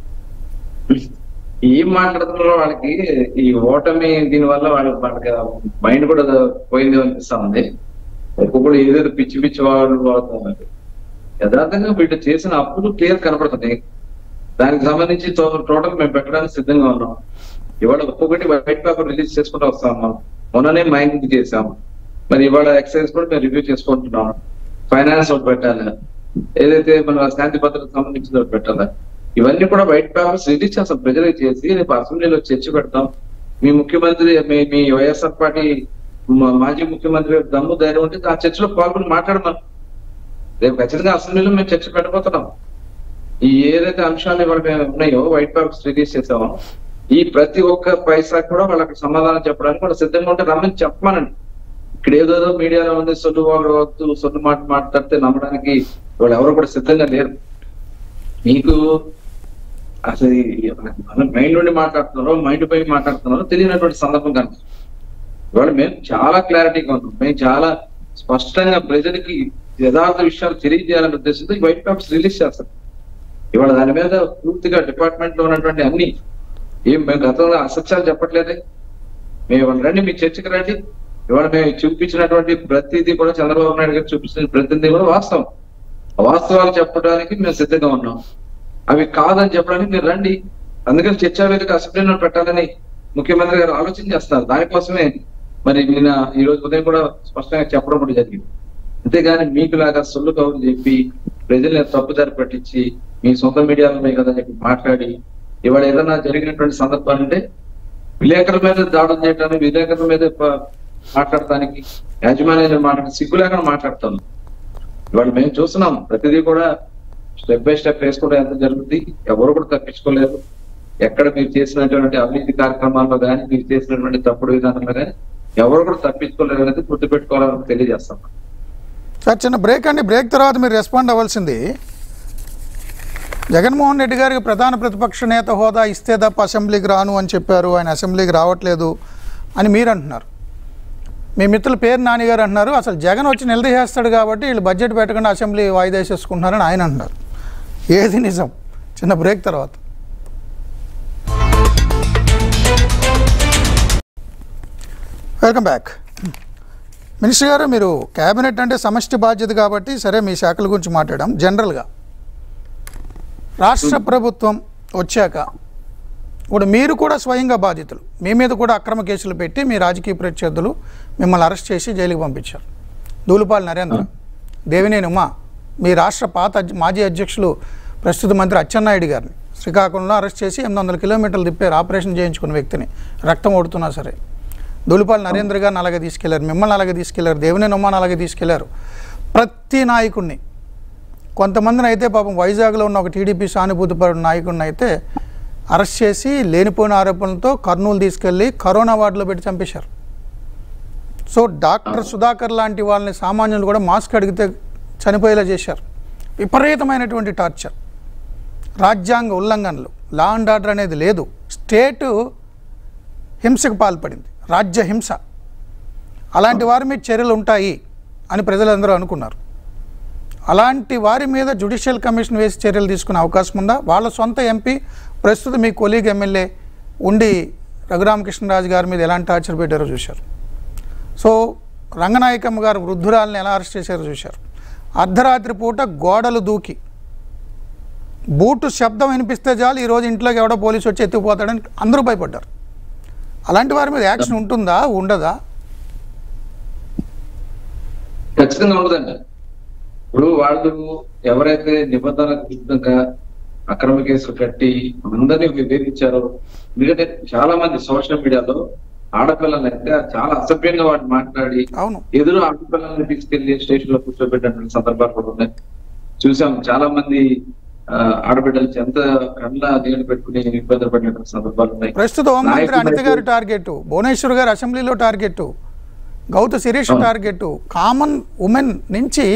ఏం మాట్లాడుతున్నారో వాళ్ళకి ఈ ఓటమి దీని వల్ల వాళ్ళ వాళ్ళకి మైండ్ కూడా పోయింది అనిపిస్తా ఉంది ఒక్కొక్కడు ఏదేదో పిచ్చి పిచ్చి వాళ్ళు వాడుతున్నారు యథార్థంగా వీళ్ళు చేసిన అప్పులు క్లియర్ కనపడుతున్నాయి దానికి సంబంధించి టోటల్ మేము పెట్టడానికి సిద్ధంగా ఉన్నాం ఇవాళ ఒక్కొక్కటి వైట్ పేపర్ రిలీజ్ చేసుకుంటూ వస్తా ఉన్నాం మొన్ననే మైనింగ్ చేసాం మరి ఇవాళ ఎక్సైజ్ కూడా మేము రివ్యూ చేసుకుంటున్నాం ఫైనాన్స్ ఒకటి పెట్టాలి ఏదైతే మన శాంతి భద్రత సంబంధించిన ఒకటి పెట్టాలి ఇవన్నీ కూడా వైట్ పేపర్స్ రిలీజ్ చేస్తాం ప్రజలకు చేసి రేపు అసెంబ్లీలో చర్చ పెడతాం మీ ముఖ్యమంత్రి మీ మీ వైఎస్ఆర్ పార్టీ మా- మాజీ ముఖ్యమంత్రి దమ్ము ధైర్యం ఉంటే ఆ చర్చలో పాల్గొని మాట్లాడమని రేపు ఖచ్చితంగా అసెంబ్లీలో మేము చర్చ పెట్టబోతున్నాం ఈ ఏదైతే అంశాలు ఇవాళ మేము ఉన్నాయో వైట్ పేపర్స్ రిలీజ్ చేసామో ఈ ప్రతి ఒక్క పైసా కూడా వాళ్ళకి సమాధానం చెప్పడానికి వాళ్ళు సిద్ధంగా ఉంటే రమ్మని చెప్పమనండి ఇక్కడ ఏదేదో మీడియాలో ఉంది సొల్లు వాళ్ళు వద్దు సొల్లు మాట మాట్లాడితే నమ్మడానికి వాళ్ళు ఎవరు కూడా సిద్ధంగా లేరు మీకు అసలు ఈ- మనం మైండ్ నుండి మాట్లాడుతున్నారో మైండ్ పై మాట్లాడుతున్నారో తెలియనటువంటి సందర్భం కనుక ఇవాళ మేము చాలా క్లారిటీగా ఉన్నాం మేము చాలా స్పష్టంగా ప్రజలకి యథార్థ విషయాలు తెలియజేయాలనే ఉద్దేశంతో ఈ వైట్ పేపర్స్ రిలీజ్ చేస్తాం ఇవాళ దాని మీద పూర్తిగా డిపార్ట్మెంట్ లో ఉన్నటువంటి అన్ని ఏం మేము గతంలో అసత్యాలు చెప్పట్లేదే మేము ఇవాళ రండి మీ చర్చకి రండి ఇవాళ మేము చూపించినటువంటి ప్రతిదీ కూడా చంద్రబాబు నాయుడు గారు చూపించిన ప్రతిదీ కూడా వాస్తవం ఆ వాస్తవాలు చెప్పడానికి మేము సిద్ధంగా ఉన్నాం అవి కాదని చెప్పడానికి మీరు రండి అందుకని చర్చా వేదిక అసెంబ్లీలో పెట్టాలని ముఖ్యమంత్రి గారు ఆలోచన చేస్తున్నారు దానికోసమే మరి నిన్న ఈ రోజు ఉదయం కూడా స్పష్టంగా చెప్పడం కూడా జరిగింది అంతేగాని మీకు లాగా సొల్లు కబుర్లు చెప్పి ప్రజల్ని తప్పుదారి పట్టించి మీ సొంత మీడియాలో ఉన్నాయి కదా అని చెప్పి మాట్లాడి ఇవాళ ఏదైనా జరిగినటువంటి సందర్భాలు అంటే విలేకరుల మీద దాడులు చేయడానికి విలేకరుల మీద ప- మాట్లాడటానికి యాజమాన్యం మాట్లాడి సిగ్గు లేకుండా మాట్లాడతాను ఇవాళ మేము చూస్తున్నాం ప్రతిదీ కూడా స్టెప్ బై స్టెప్ వేసుకోవడం ఎంత జరుగుతుంది ఎవరు కూడా తప్పించుకోలేరు ఎక్కడ మీరు చేసినటువంటి అవినీతి కార్యక్రమాల్లో కానీ మీరు చేసినటువంటి తప్పుడు విధానంలో కానీ ఎవరు కూడా తప్పించుకోలేరు అనేది గుర్తుపెట్టుకోవాలని తెలియజేస్తాం సార్ చిన్న బ్రేక్ అండి బ్రేక్ తర్వాత మీరు రెస్పాండ్ అవ్వాల్సింది జగన్మోహన్ రెడ్డి గారికి ప్రధాన ప్రతిపక్ష నేత హోదా ఇస్తే తప్ప అసెంబ్లీకి రాను అని చెప్పారు ఆయన అసెంబ్లీకి రావట్లేదు అని మీరు అంటున్నారు మీ మిత్రుల పేరు నానిగారు అంటున్నారు అసలు జగన్ వచ్చి నిలదీసేస్తాడు కాబట్టి వీళ్ళు బడ్జెట్ పెట్టకుండా అసెంబ్లీ వాయిదా వేసేసుకుంటున్నారని ఆయన అంటున్నారు ఏది నిజం చిన్న బ్రేక్ తర్వాత వెల్కమ్ బ్యాక్ మినిస్టర్ గారు మీరు క్యాబినెట్ అంటే సమష్టి బాధ్యత కాబట్టి సరే మీ శాఖల గురించి మాట్లాడాం జనరల్గా రాష్ట్ర ప్రభుత్వం వచ్చాక ఇప్పుడు మీరు కూడా స్వయంగా బాధితులు మీ మీద కూడా అక్రమ కేసులు పెట్టి మీ రాజకీయ ప్రత్యర్థులు మిమ్మల్ని అరెస్ట్ చేసి జైలుకి పంపించారు దూలుపాల్ నరేంద్ర దేవినేని ఉమా మీ రాష్ట్ర పాత అధ్య- మాజీ అధ్యక్షులు ప్రస్తుత మంత్రి అచ్చెన్నాయుడు గారిని శ్రీకాకుళంలో అరెస్ట్ చేసి ఎనిమిది వందల కిలోమీటర్లు తిప్పారు ఆపరేషన్ చేయించుకున్న వ్యక్తిని రక్తం ఓడుతున్నా సరే దూలిపాల్ నరేంద్ర గారిని అలాగే తీసుకెళ్లారు మిమ్మల్ని అలాగే తీసుకెళ్లారు దేవినేని ఉమ్మాని అలాగే తీసుకెళ్లారు ప్రతి నాయకుడిని కొంతమందిని అయితే పాపం వైజాగ్లో ఉన్న ఒక టీడీపీ సానుభూతిపరుడు నాయకుడిని అయితే అరెస్ట్ చేసి లేనిపోయిన ఆరోపణలతో కర్నూలు తీసుకెళ్ళి కరోనా వార్డులో పెట్టి చంపేశారు సో డాక్టర్ సుధాకర్ లాంటి వాళ్ళని సామాన్యులు కూడా మాస్క్ అడిగితే చనిపోయేలా చేశారు విపరీతమైనటువంటి టార్చర్ రాజ్యాంగ ఉల్లంఘనలు లా అండ్ ఆర్డర్ అనేది లేదు స్టేటు హింసకు పాల్పడింది రాజ్య హింస అలాంటి వారి మీద చర్యలు ఉంటాయి అని ప్రజలందరూ అనుకున్నారు అలాంటి వారి మీద జుడిషియల్ కమిషన్ వేసి చర్యలు తీసుకునే అవకాశం ఉందా వాళ్ళ సొంత ఎంపీ ప్రస్తుతం మీ కొలీగ్ ఎమ్మెల్యే ఉండి రఘురామకృష్ణరాజు గారి మీద ఎలాంటి టార్చర్ పెట్టారో చూశారు సో రంగనాయకమ్మ గారు వృద్ధురాలని ఎలా అరెస్ట్ చేశారో చూశారు అర్ధరాత్రి పూట గోడలు దూకి బూటు శబ్దం వినిపిస్తే చాలు ఈరోజు ఇంట్లోకి ఎవడో పోలీసు వచ్చి ఎత్తుకుపోతాడని అందరూ భయపడ్డారు అలాంటి వారి మీద యాక్షన్ ఉంటుందా ఉండదా ఖచ్చితంగా ఉండదండి ఇప్పుడు వాళ్ళు ఎవరైతే నిబంధనలకు విరుద్ధంగా అక్రమ కేసులు కట్టి అందరినీ విభేదించారో ఎందుకంటే చాలా మంది సోషల్ మీడియాలో ఆడపిల్లలు అయితే చాలా అసభ్యంగా వాటిని మాట్లాడి అవును ఎదురు ఆడపిల్లల్ని తీసుకెళ్లి స్టేషన్ లో కూర్చోబెట్టినటువంటి సందర్భాలు కూడా ఉన్నాయి చూసాం చాలా మంది ఆ, ఆడబిడ్డలు ఎంత కళ్ళ నీళ్లు పెట్టుకుని ఇబ్బంది పడినటువంటి సందర్భాలు ఉన్నాయి ప్రస్తుత హోంమంత్రి నాయకులు అనిత అయితే- గారి టార్గెట్ భువనేశ్వర్ గారు అసెంబ్లీలో టార్గెట్ గౌత శిరీష్ అవును. టార్గెట్ కామన్ ఉమెన్ నుంచి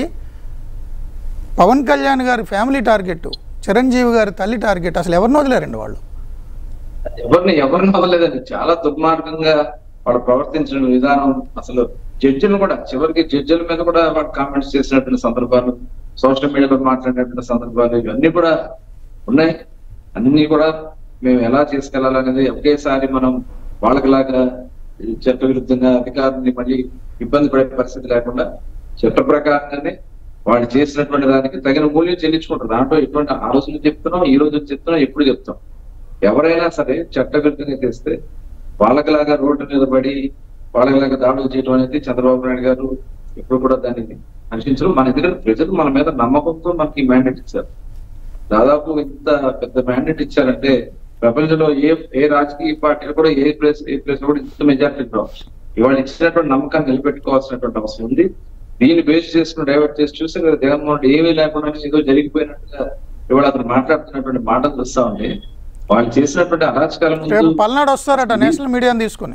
పవన్ కళ్యాణ్ గారి ఫ్యామిలీ టార్గెట్ చిరంజీవి గారి తల్లి టార్గెట్ అసలు ఎవరిని వదిలేరండి వాళ్ళు ఎవరిని ఎవరిని వదలేదండి చాలా దుర్మార్గంగా వాళ్ళు ప్రవర్తించిన విధానం అసలు జడ్జిలు కూడా చివరికి జడ్జిల మీద కూడా వాళ్ళు కామెంట్స్ చేసినటువంటి సందర్భాలు సోషల్ మీడియాలో మాట్లాడినటువంటి సందర్భాలు ఇవన్నీ కూడా ఉన్నాయి అన్ని కూడా మేము ఎలా తీసుకెళ్లాలనేది ఒకేసారి మనం వాళ్ళకిలాగా ఈ చట్ట విరుద్ధంగా అధికారుల్ని మళ్ళీ ఇబ్బంది పడే పరిస్థితి లేకుండా చట్ట ప్రకారంగానే వాళ్ళు చేసినటువంటి దానికి తగిన మూల్యం చెల్లించుకుంటారు దాంట్లో ఎటువంటి ఆ రోజు చెప్తున్నాం ఈ రోజు చెప్తున్నాం ఎప్పుడు చెప్తాం ఎవరైనా సరే చట్ట విరుద్ధంగా చేస్తే వాళ్ళకిలాగా రోడ్డు మీద పడి వాళ్ళకిలాగా దాడులు చేయడం అనేది చంద్రబాబు నాయుడు గారు ఎప్పుడు కూడా దాన్ని హర్షించరు మన దగ్గర ప్రజలు మన మీద నమ్మకంతో మనకి మ్యాండేట్ ఇచ్చారు దాదాపు ఇంత పెద్ద మ్యాండేట్ ఇచ్చారంటే ప్రపంచంలో ఏ ఏ రాజకీయ పార్టీలు కూడా ఏ ప్లేస్ ఏ ప్లేస్ కూడా ఇంత మెజార్టీ రావచ్చు ఇవాళ ఇచ్చినటువంటి నమ్మకాన్ని నిలబెట్టుకోవాల్సినటువంటి అవసరం ఉంది దీన్ని బేస్ చేసుకుని డైవర్ట్ చేసి చూస్తే కదా జగన్మోహన్ రెడ్డి ఏమీ లేకుండా ఏదో జరిగిపోయినట్టుగా ఇవాళ అతను మాట్లాడుతున్నటువంటి మాటలు చూస్తా ఉంది వాళ్ళు చేసినటువంటి అరాచకాల రేపు ముందు పల్నాడు వస్తారట నేషనల్ మీడియాని తీసుకుని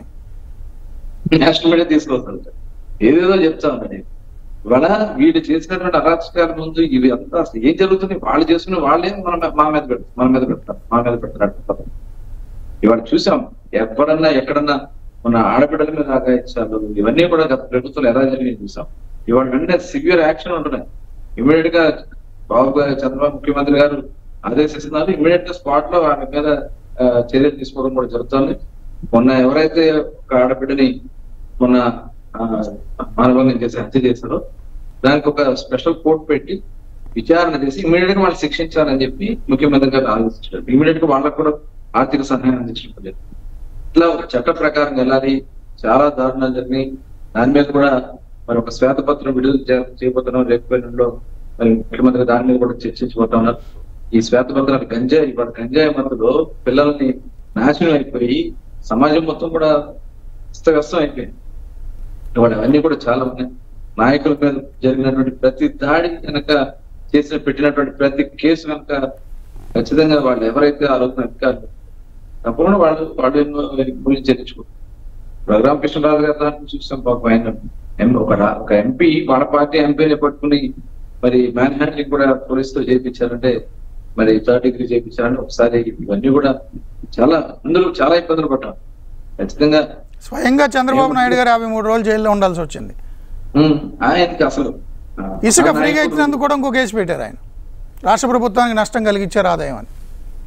నేషనల్ మీడియా తీసుకొస్తారు ఏదేదో చెప్తా ఉన్నాడు ఇవాళ వీళ్ళు చేసినటువంటి అరాచకాల ముందు ఇవి అంతా అసలు ఏం జరుగుతుంది వాళ్ళు చేసుకుని వాళ్ళే మన మీద- మా మీద పెడతారు మన మీద పెడతారు మా మీద పెడతారు ఇవాళ చూసాం ఎక్కడన్నా ఎక్కడన్నా మన ఆడబిడ్డల మీద ఆగాయించాలు ఇవన్నీ కూడా గత ప్రభుత్వం ఎలా జరిగింది చూసాం ఇవాళ వెంటనే సివియర్ యాక్షన్ ఉంటున్నాయి ఇమీడియట్ గా బాబు గారు చంద్రబాబు ముఖ్యమంత్రి గారు ఆదేశిస్తున్నారు ఇమీడియట్ గా స్పాట్ లో ఆమె మీద ఆ, చర్యలు తీసుకోవడం కూడా జరుగుతుంది మొన్న ఎవరైతే ఒక ఆడబిడ్డని మొన్న ఆ, మానవంగం చేసి హత్య చేశారో దానికి ఒక స్పెషల్ కోర్ట్ పెట్టి విచారణ చేసి ఇమీడియట్ గా వాళ్ళు శిక్షించాలని చెప్పి ముఖ్యమంత్రి గారు ఆలోచించారు ఇమీడియట్ గా వాళ్ళకు కూడా ఆర్థిక సహాయం అందించడం లేదు ఇట్లా ఒక చట్ట ప్రకారం వెళ్ళాలి చాలా దారుణాలు జరిగినాయి దాని మీద కూడా మరి ఒక శ్వేతపత్రం విడుదల చే- చేయబోతున్నాం రేపు మరి ముఖ్యమంత్రి దాని మీద కూడా చర్చించబోతా ఉన్నారు ఈ శ్వేతపత్రాలు గంజాయి ఇవాళ గంజాయి మధ్యలో పిల్లల్ని నాశనం అయిపోయి సమాజం మొత్తం కూడా అస్తవ్యస్తం అయిపోయింది ఇవాళ అవన్నీ కూడా చాలా ఉన్నాయి నాయకుల మీద జరిగినటువంటి ప్రతి దాడి కనుక చేసిన పెట్టినటువంటి ప్రతి కేసు కనుక ఖచ్చితంగా వాళ్ళు ఎవరైతే ఆలోచన అధికారులు తప్పకుండా వాళ్ళు వాళ్ళు ఎన్నో గురించి చర్చించుకుంటారు రఘురామ కృష్ణరాజు గారు దాన్ని చూసాం పాపం ఆయన ఎం- ఒక రా- ఒక ఎంపీ వాళ్ళ పార్టీ ఎంపీని పట్టుకుని మరి మ్యాన్ హ్యాండ్లింగ్ కూడా పోలీసుతో చేయించారంటే మరి థర్డ్ డిగ్రీ చేయించారని ఒకసారి ఇవన్నీ కూడా చాలా అందరూ చాలా ఇబ్బందులు పడ్డారు ఖచ్చితంగా స్వయంగా చంద్రబాబు నాయుడు గారు యాభై మూడు రోజులు జైల్లో ఉండాల్సి వచ్చింది ఉమ్, ఆయనకి అసలు ఆ, ఇసుక ఆ ఫ్రీగా నాయకుడు- ఇచ్చినందుకు కూడా ఇంకో కేసు పెట్టారు ఆయన రాష్ట్ర ప్రభుత్వానికి నష్టం కలిగించారు ఆదాయం అని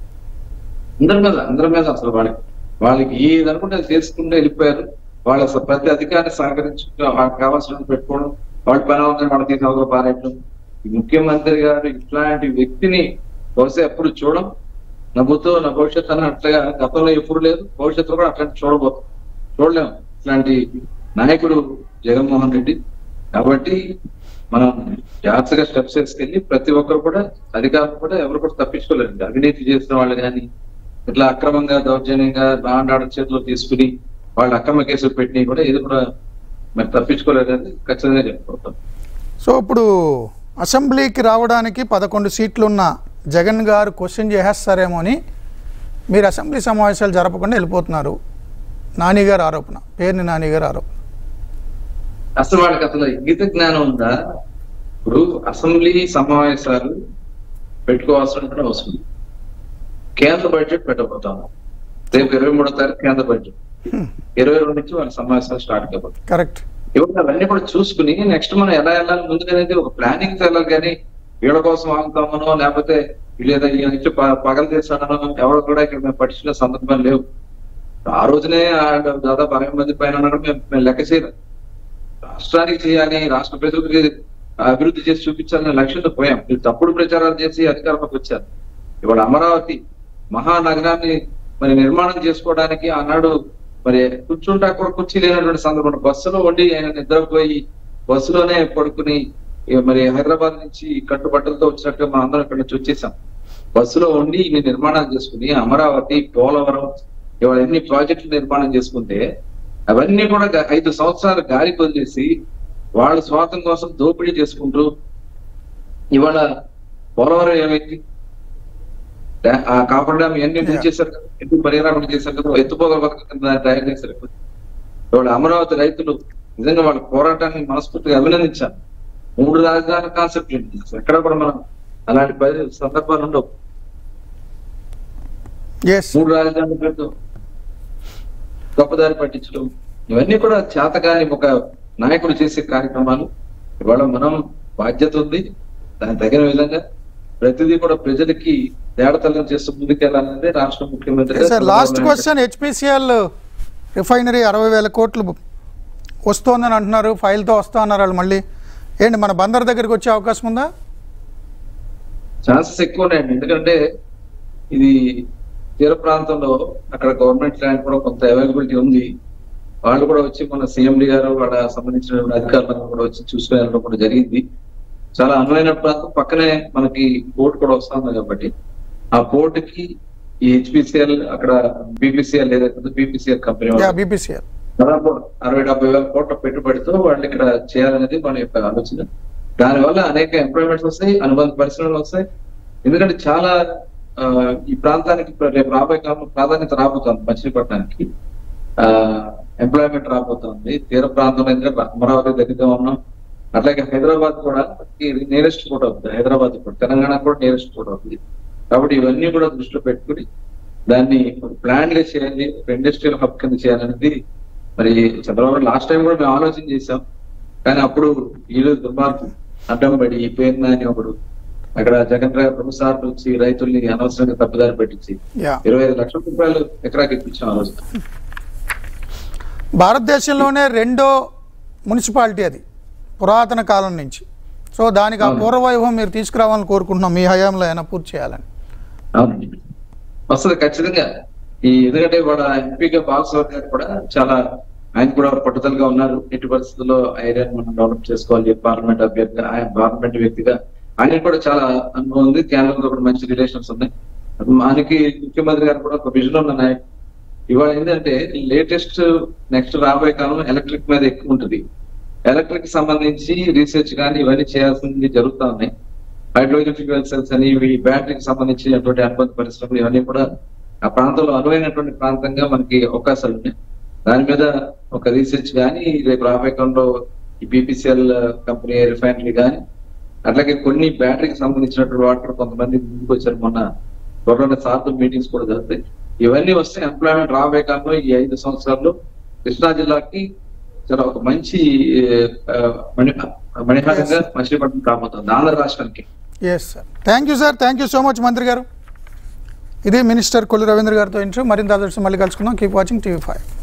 అందరి మీద అందరి మీద అసలు వాళ్ళకి వాళ్ళకి ఏది అనుకుంటే అది చేసుకుంటే వెళ్ళిపోయారు వాళ్ళ అసలు ప్రతి అధికారిని సహకరించుకుంటూ వాళ్ళకి కావాల్సిన పెట్టుకోవడం వాళ్ళ పని అవుతుంది వాళ్ళ తీసుకోవడం పారేయడం ఈ ముఖ్యమంత్రి గారు ఇట్లాంటి వ్యక్తిని బహుశా ఎప్పుడు చూడం నవ్వుతూ నా భవిష్యత్తు అన్నట్లుగా గతంలో ఎప్పుడు లేదు భవిష్యత్తులో కూడా అట్లాంటి చూడబో చూడలేము ఇట్లాంటి నాయకుడు జగన్మోహన్ రెడ్డి కాబట్టి మనం జాగ్రత్తగా స్టెప్స్ వేసుకెళ్ళి ప్రతి ఒక్కరు కూడా అధికారులు కూడా ఎవరు కూడా తప్పించుకోలేరు అవినీతి చేసిన వాళ్ళు కానీ ఇట్లా అక్రమంగా దౌర్జన్యంగా లాండ్ ఆర్డర్ చేతిలో తీసుకుని వాళ్ళు అక్రమ కేసులు పెట్టి కూడా ఇది కూడా మరి తప్పించుకోలేరు అని ఖచ్చితంగా చెప్పుకుంటాం సో ఇప్పుడు అసెంబ్లీకి రావడానికి పదకొండు సీట్లున్న జగన్ గారు క్వశ్చన్ చేసేస్తారేమో అని మీరు అసెంబ్లీ సమావేశాలు జరపకుండా వెళ్ళిపోతున్నారు నాని గారు ఆరోపణ పేరుని నాని గారు ఆరోపణ అసలు వాళ్ళకి అసలు గీత జ్ఞానం ఉందా ఇప్పుడు అసెంబ్లీ సమావేశాలు పెట్టుకోవాల్సిన అవసరం ఉంది. కేంద్ర బడ్జెట్ పెట్టబోతాము రేపు ఇరవై మూడో తారీఖు కేంద్ర బడ్జెట్ ఇరవై రెండు నుంచి వాళ్ళ సమావేశాలు స్టార్ట్ కాబోతుంది కరెక్ట్ ఇవన్నీ అవన్నీ కూడా చూసుకుని నెక్స్ట్ మనం ఎలా వెళ్ళాలి ముందుగానే ఒక ప్లానింగ్ వెళ్ళాలి కానీ వీళ్ళ కోసం ఆగుతామనో లేకపోతే లేదా ఈయన ఇచ్చి ప- పగలు చేస్తాడనో ఎవరు కూడా ఇక్కడ మేము పట్టించిన సందర్భం లేవు ఆ రోజునే ఆ దాదాపు అరవై మంది పైన ఉన్నా కూడా మేము మేము లెక్క చేయలేదు రాష్ట్రానికి చేయాలి రాష్ట్ర ప్రజలకు అభివృద్ధి చేసి చూపించాలనే లక్ష్యంతో పోయాం మీరు తప్పుడు ప్రచారాలు చేసి అధికారంలోకి వచ్చారు ఇవాళ అమరావతి మహానగరాన్ని మరి నిర్మాణం చేసుకోవడానికి ఆనాడు మరి కూర్చుంటా కూడా కుర్చీ లేనటువంటి సందర్భం బస్సులో ఉండి ఆయన నిద్రపోయి బస్సులోనే పడుకుని ఇక మరి హైదరాబాద్ నుంచి కట్టుబట్టలతో వచ్చినట్టుగా మనం అందరం ఇక్కడ నుంచి వచ్చేసాం బస్సులో ఉండి ఇన్ని నిర్మాణాలు చేసుకుని అమరావతి పోలవరం ఇవాళ ఎన్ని ప్రాజెక్టులు నిర్మాణం చేసుకుంటే అవన్నీ కూడా గ- ఐదు సంవత్సరాలు గాలికి వదిలేసి వాళ్ళ స్వార్థం కోసం దోపిడీ చేసుకుంటూ ఇవాళ పోలవరం ఏమైంది డా- ఆ కాపర్ డ్యామ్ ఇవన్నీ చేశారు కదా ఎందుకు పరిహారం చేశారు కదా ఎత్తుపోగల పథకం కింద తయారు చేశారు కదా. ఇవాళ అమరావతి రైతులు నిజంగా వాళ్ళ పోరాటాన్ని మనస్ఫూర్తిగా అభినందించాలి మూడు రాజధాని కాన్సెప్ట్ ఏంటి అసలు ఎక్కడ కూడా మనం అలాంటి పరి సందర్భాలు ఉండవు ఎస్ మూడు రాజధానుల పేరుతో గొప్పదారి పట్టించడం ఇవన్నీ కూడా చేతగాని ఒక నాయకుడు చేసే కార్యక్రమాలు ఇవాళ మనం బాధ్యత ఉంది దానికి తగిన విధంగా ప్రతిదీ కూడా ప్రజలకి తేడతల్లం చేస్తూ ముందుకెళ్ళాలనేది రాష్ట్ర ముఖ్యమంత్రి sir last question HPCL refinery అరవై వేల కోట్లు వస్తోందని అంటున్నారు ఫైల్తో వస్తా అన్నారు వాళ్ళు మళ్ళీ ఏంటి మన బందర్ దగ్గరికి వచ్చే అవకాశం ఉందా ఛాన్సెస్ ఎక్కువ ఉన్నాయండి ఎందుకంటే ఇది తీర ప్రాంతంలో అక్కడ గవర్నమెంట్ ల్యాండ్ కూడా కొంత అవైలబిలిటీ ఉంది వాళ్ళు కూడా వచ్చి మన సిఎండి గారు వాళ్ళ సంబంధించిన అధికారులను కూడా వచ్చి చూసుకుని వెళ్ళడం కూడా జరిగింది చాలా అనువైన ప్రాంతం పక్కనే మనకి పోర్ట్ కూడా వస్తుంది కాబట్టి ఆ పోర్ట్ కి ఈ హెచ్పిసిఎల్ అక్కడ బీపీసీఎల్ ఏదైతే బీపీసీఎల్ కంపెనీ యా వాళ్ళు బీపీసీఎల్ దాదాపు అరవై డెబ్బై వేల కోట్ల పెట్టుబడితో వాళ్ళు ఇక్కడ చేయాలనేది మన యొక్క ఆలోచన దానివల్ల అనేక ఎంప్లాయ్మెంట్స్ వస్తాయి అనుబంధ పరిశ్రమలు వస్తాయి ఎందుకంటే చాలా ఆ, ఈ ప్రాంతానికి ప్ర- రేపు రాబోయే కాలంలో ప్రాధాన్యత రాబోతోంది మచిలీపట్నానికి ఎంప్లాయ్మెంట్ రాబోతోంది తీర ప్రాంతంలో ఎందుకంటే అమరావతి దగ్గరగా ఉన్నాం అట్లాగే హైదరాబాద్ కూడా నియరెస్ట్ కూడా అవుతుంది హైదరాబాద్ కూడా తెలంగాణ కూడా నియరెస్ట్ కూడా అవుతుంది కాబట్టి ఇవన్నీ కూడా దృష్టిలో పెట్టుకుని దాన్ని ప్లాన్ గా చేయాలి ఒక ఇండస్ట్రియల్ హబ్ కింద చేయాలనేది మరి చంద్రబాబు లాస్ట్ టైం కూడా మేము ఆలోచన చేశాం కానీ అప్పుడు వీళ్ళు దుర్మార్గం అడ్డం పడి పోయిందా అని ఒకడు అక్కడ జగన్ రావు రెండు సార్లు వచ్చి రైతుల్ని అనవసరంగా తప్పుదారి పెట్టించి యా ఇరవై ఐదు లక్షల రూపాయలు ఎకరాకి ఇప్పించాం ఆ రోజు భారతదేశంలోనే రెండో మున్సిపాలిటీ అది పురాతన కాలం నుంచి సో దానికి ఆ అవును. పూర్వవైభవం మీరు తీసుకురావాలని కోరుకుంటున్నాం మీ హయాంలో అయినా పూర్తి చేయాలని అవునండి వస్తుంది ఖచ్చితంగా ఈ ఎందుకంటే వాళ్ళ ఎంపీగా బాలస్వామి గారు కూడా చాలా ఆయన కూడా పట్టుదలగా ఉన్నారు ఎట్టి పరిస్థితుల్లో ఐరన్ మనం డెవలప్ చేసుకోవాలి పార్లమెంట్ అభ్యర్థి ఆయన పార్లమెంట్ వ్యక్తిగా ఆయన కూడా చాలా అనుభవం ఉంది కేంద్రంలో కూడా మంచి రిలేషన్స్ ఉన్నాయి మనకి ముఖ్యమంత్రి గారు కూడా ఒక విజన్ ఉన్న నాయకుడు ఇవాళ ఏంటంటే లేటెస్ట్ నెక్స్ట్ రాబోయే కాలం ఎలక్ట్రిక్ మీద ఎక్కువ ఉంటుంది ఎలక్ట్రిక్ సంబంధించి రీసెర్చ్ కానీ ఇవన్నీ చేయాల్సింది జరుగుతా ఉన్నాయి హైడ్రోజన్ ఫ్యూయల్ సెల్స్ అని ఇవి బ్యాటరీకి సంబంధించినటువంటి అనుబంధ పరిశ్రమలు ఇవన్నీ కూడా ఆ ప్రాంతంలో అనువైనటువంటి ప్రాంతంగా మనకి అవకాశాలు ఉన్నాయి దాని మీద ఒక రీసెర్చ్ కానీ రేపు రాబోయే కాలంలో ఈ బీపీసీఎల్ కంపెనీ రిఫైనరీ కానీ అట్లాగే కొన్ని బ్యాటరీకి సంబంధించినటువంటి వాటర్ కొంతమంది ముందుకు వచ్చారు మొన్న త్వరలోనే సార్లు మీటింగ్స్ కూడా జరుగుతాయి ఇవన్నీ వస్తే ఎంప్లాయ్మెంట్ రాబోయే కాలంలో ఈ ఐదు సంవత్సరాల్లో కృష్ణా జిల్లాకి చాలా ఒక మంచి ఆ, మణి మణిహారంగా మచిలీపట్నం రాబోతుంది ఆంధ్ర రాష్ట్రానికి yes sir thank you sir thank you so much మంత్రి గారు ఇది మినిస్టర్ కొల్లు రవీంద్ర గారితో ఇంటర్వ్యూ మరింత ఆదర్శం మళ్ళీ కలుసుకుందాం కీప్ వాచింగ్ టీవీ ఫైవ్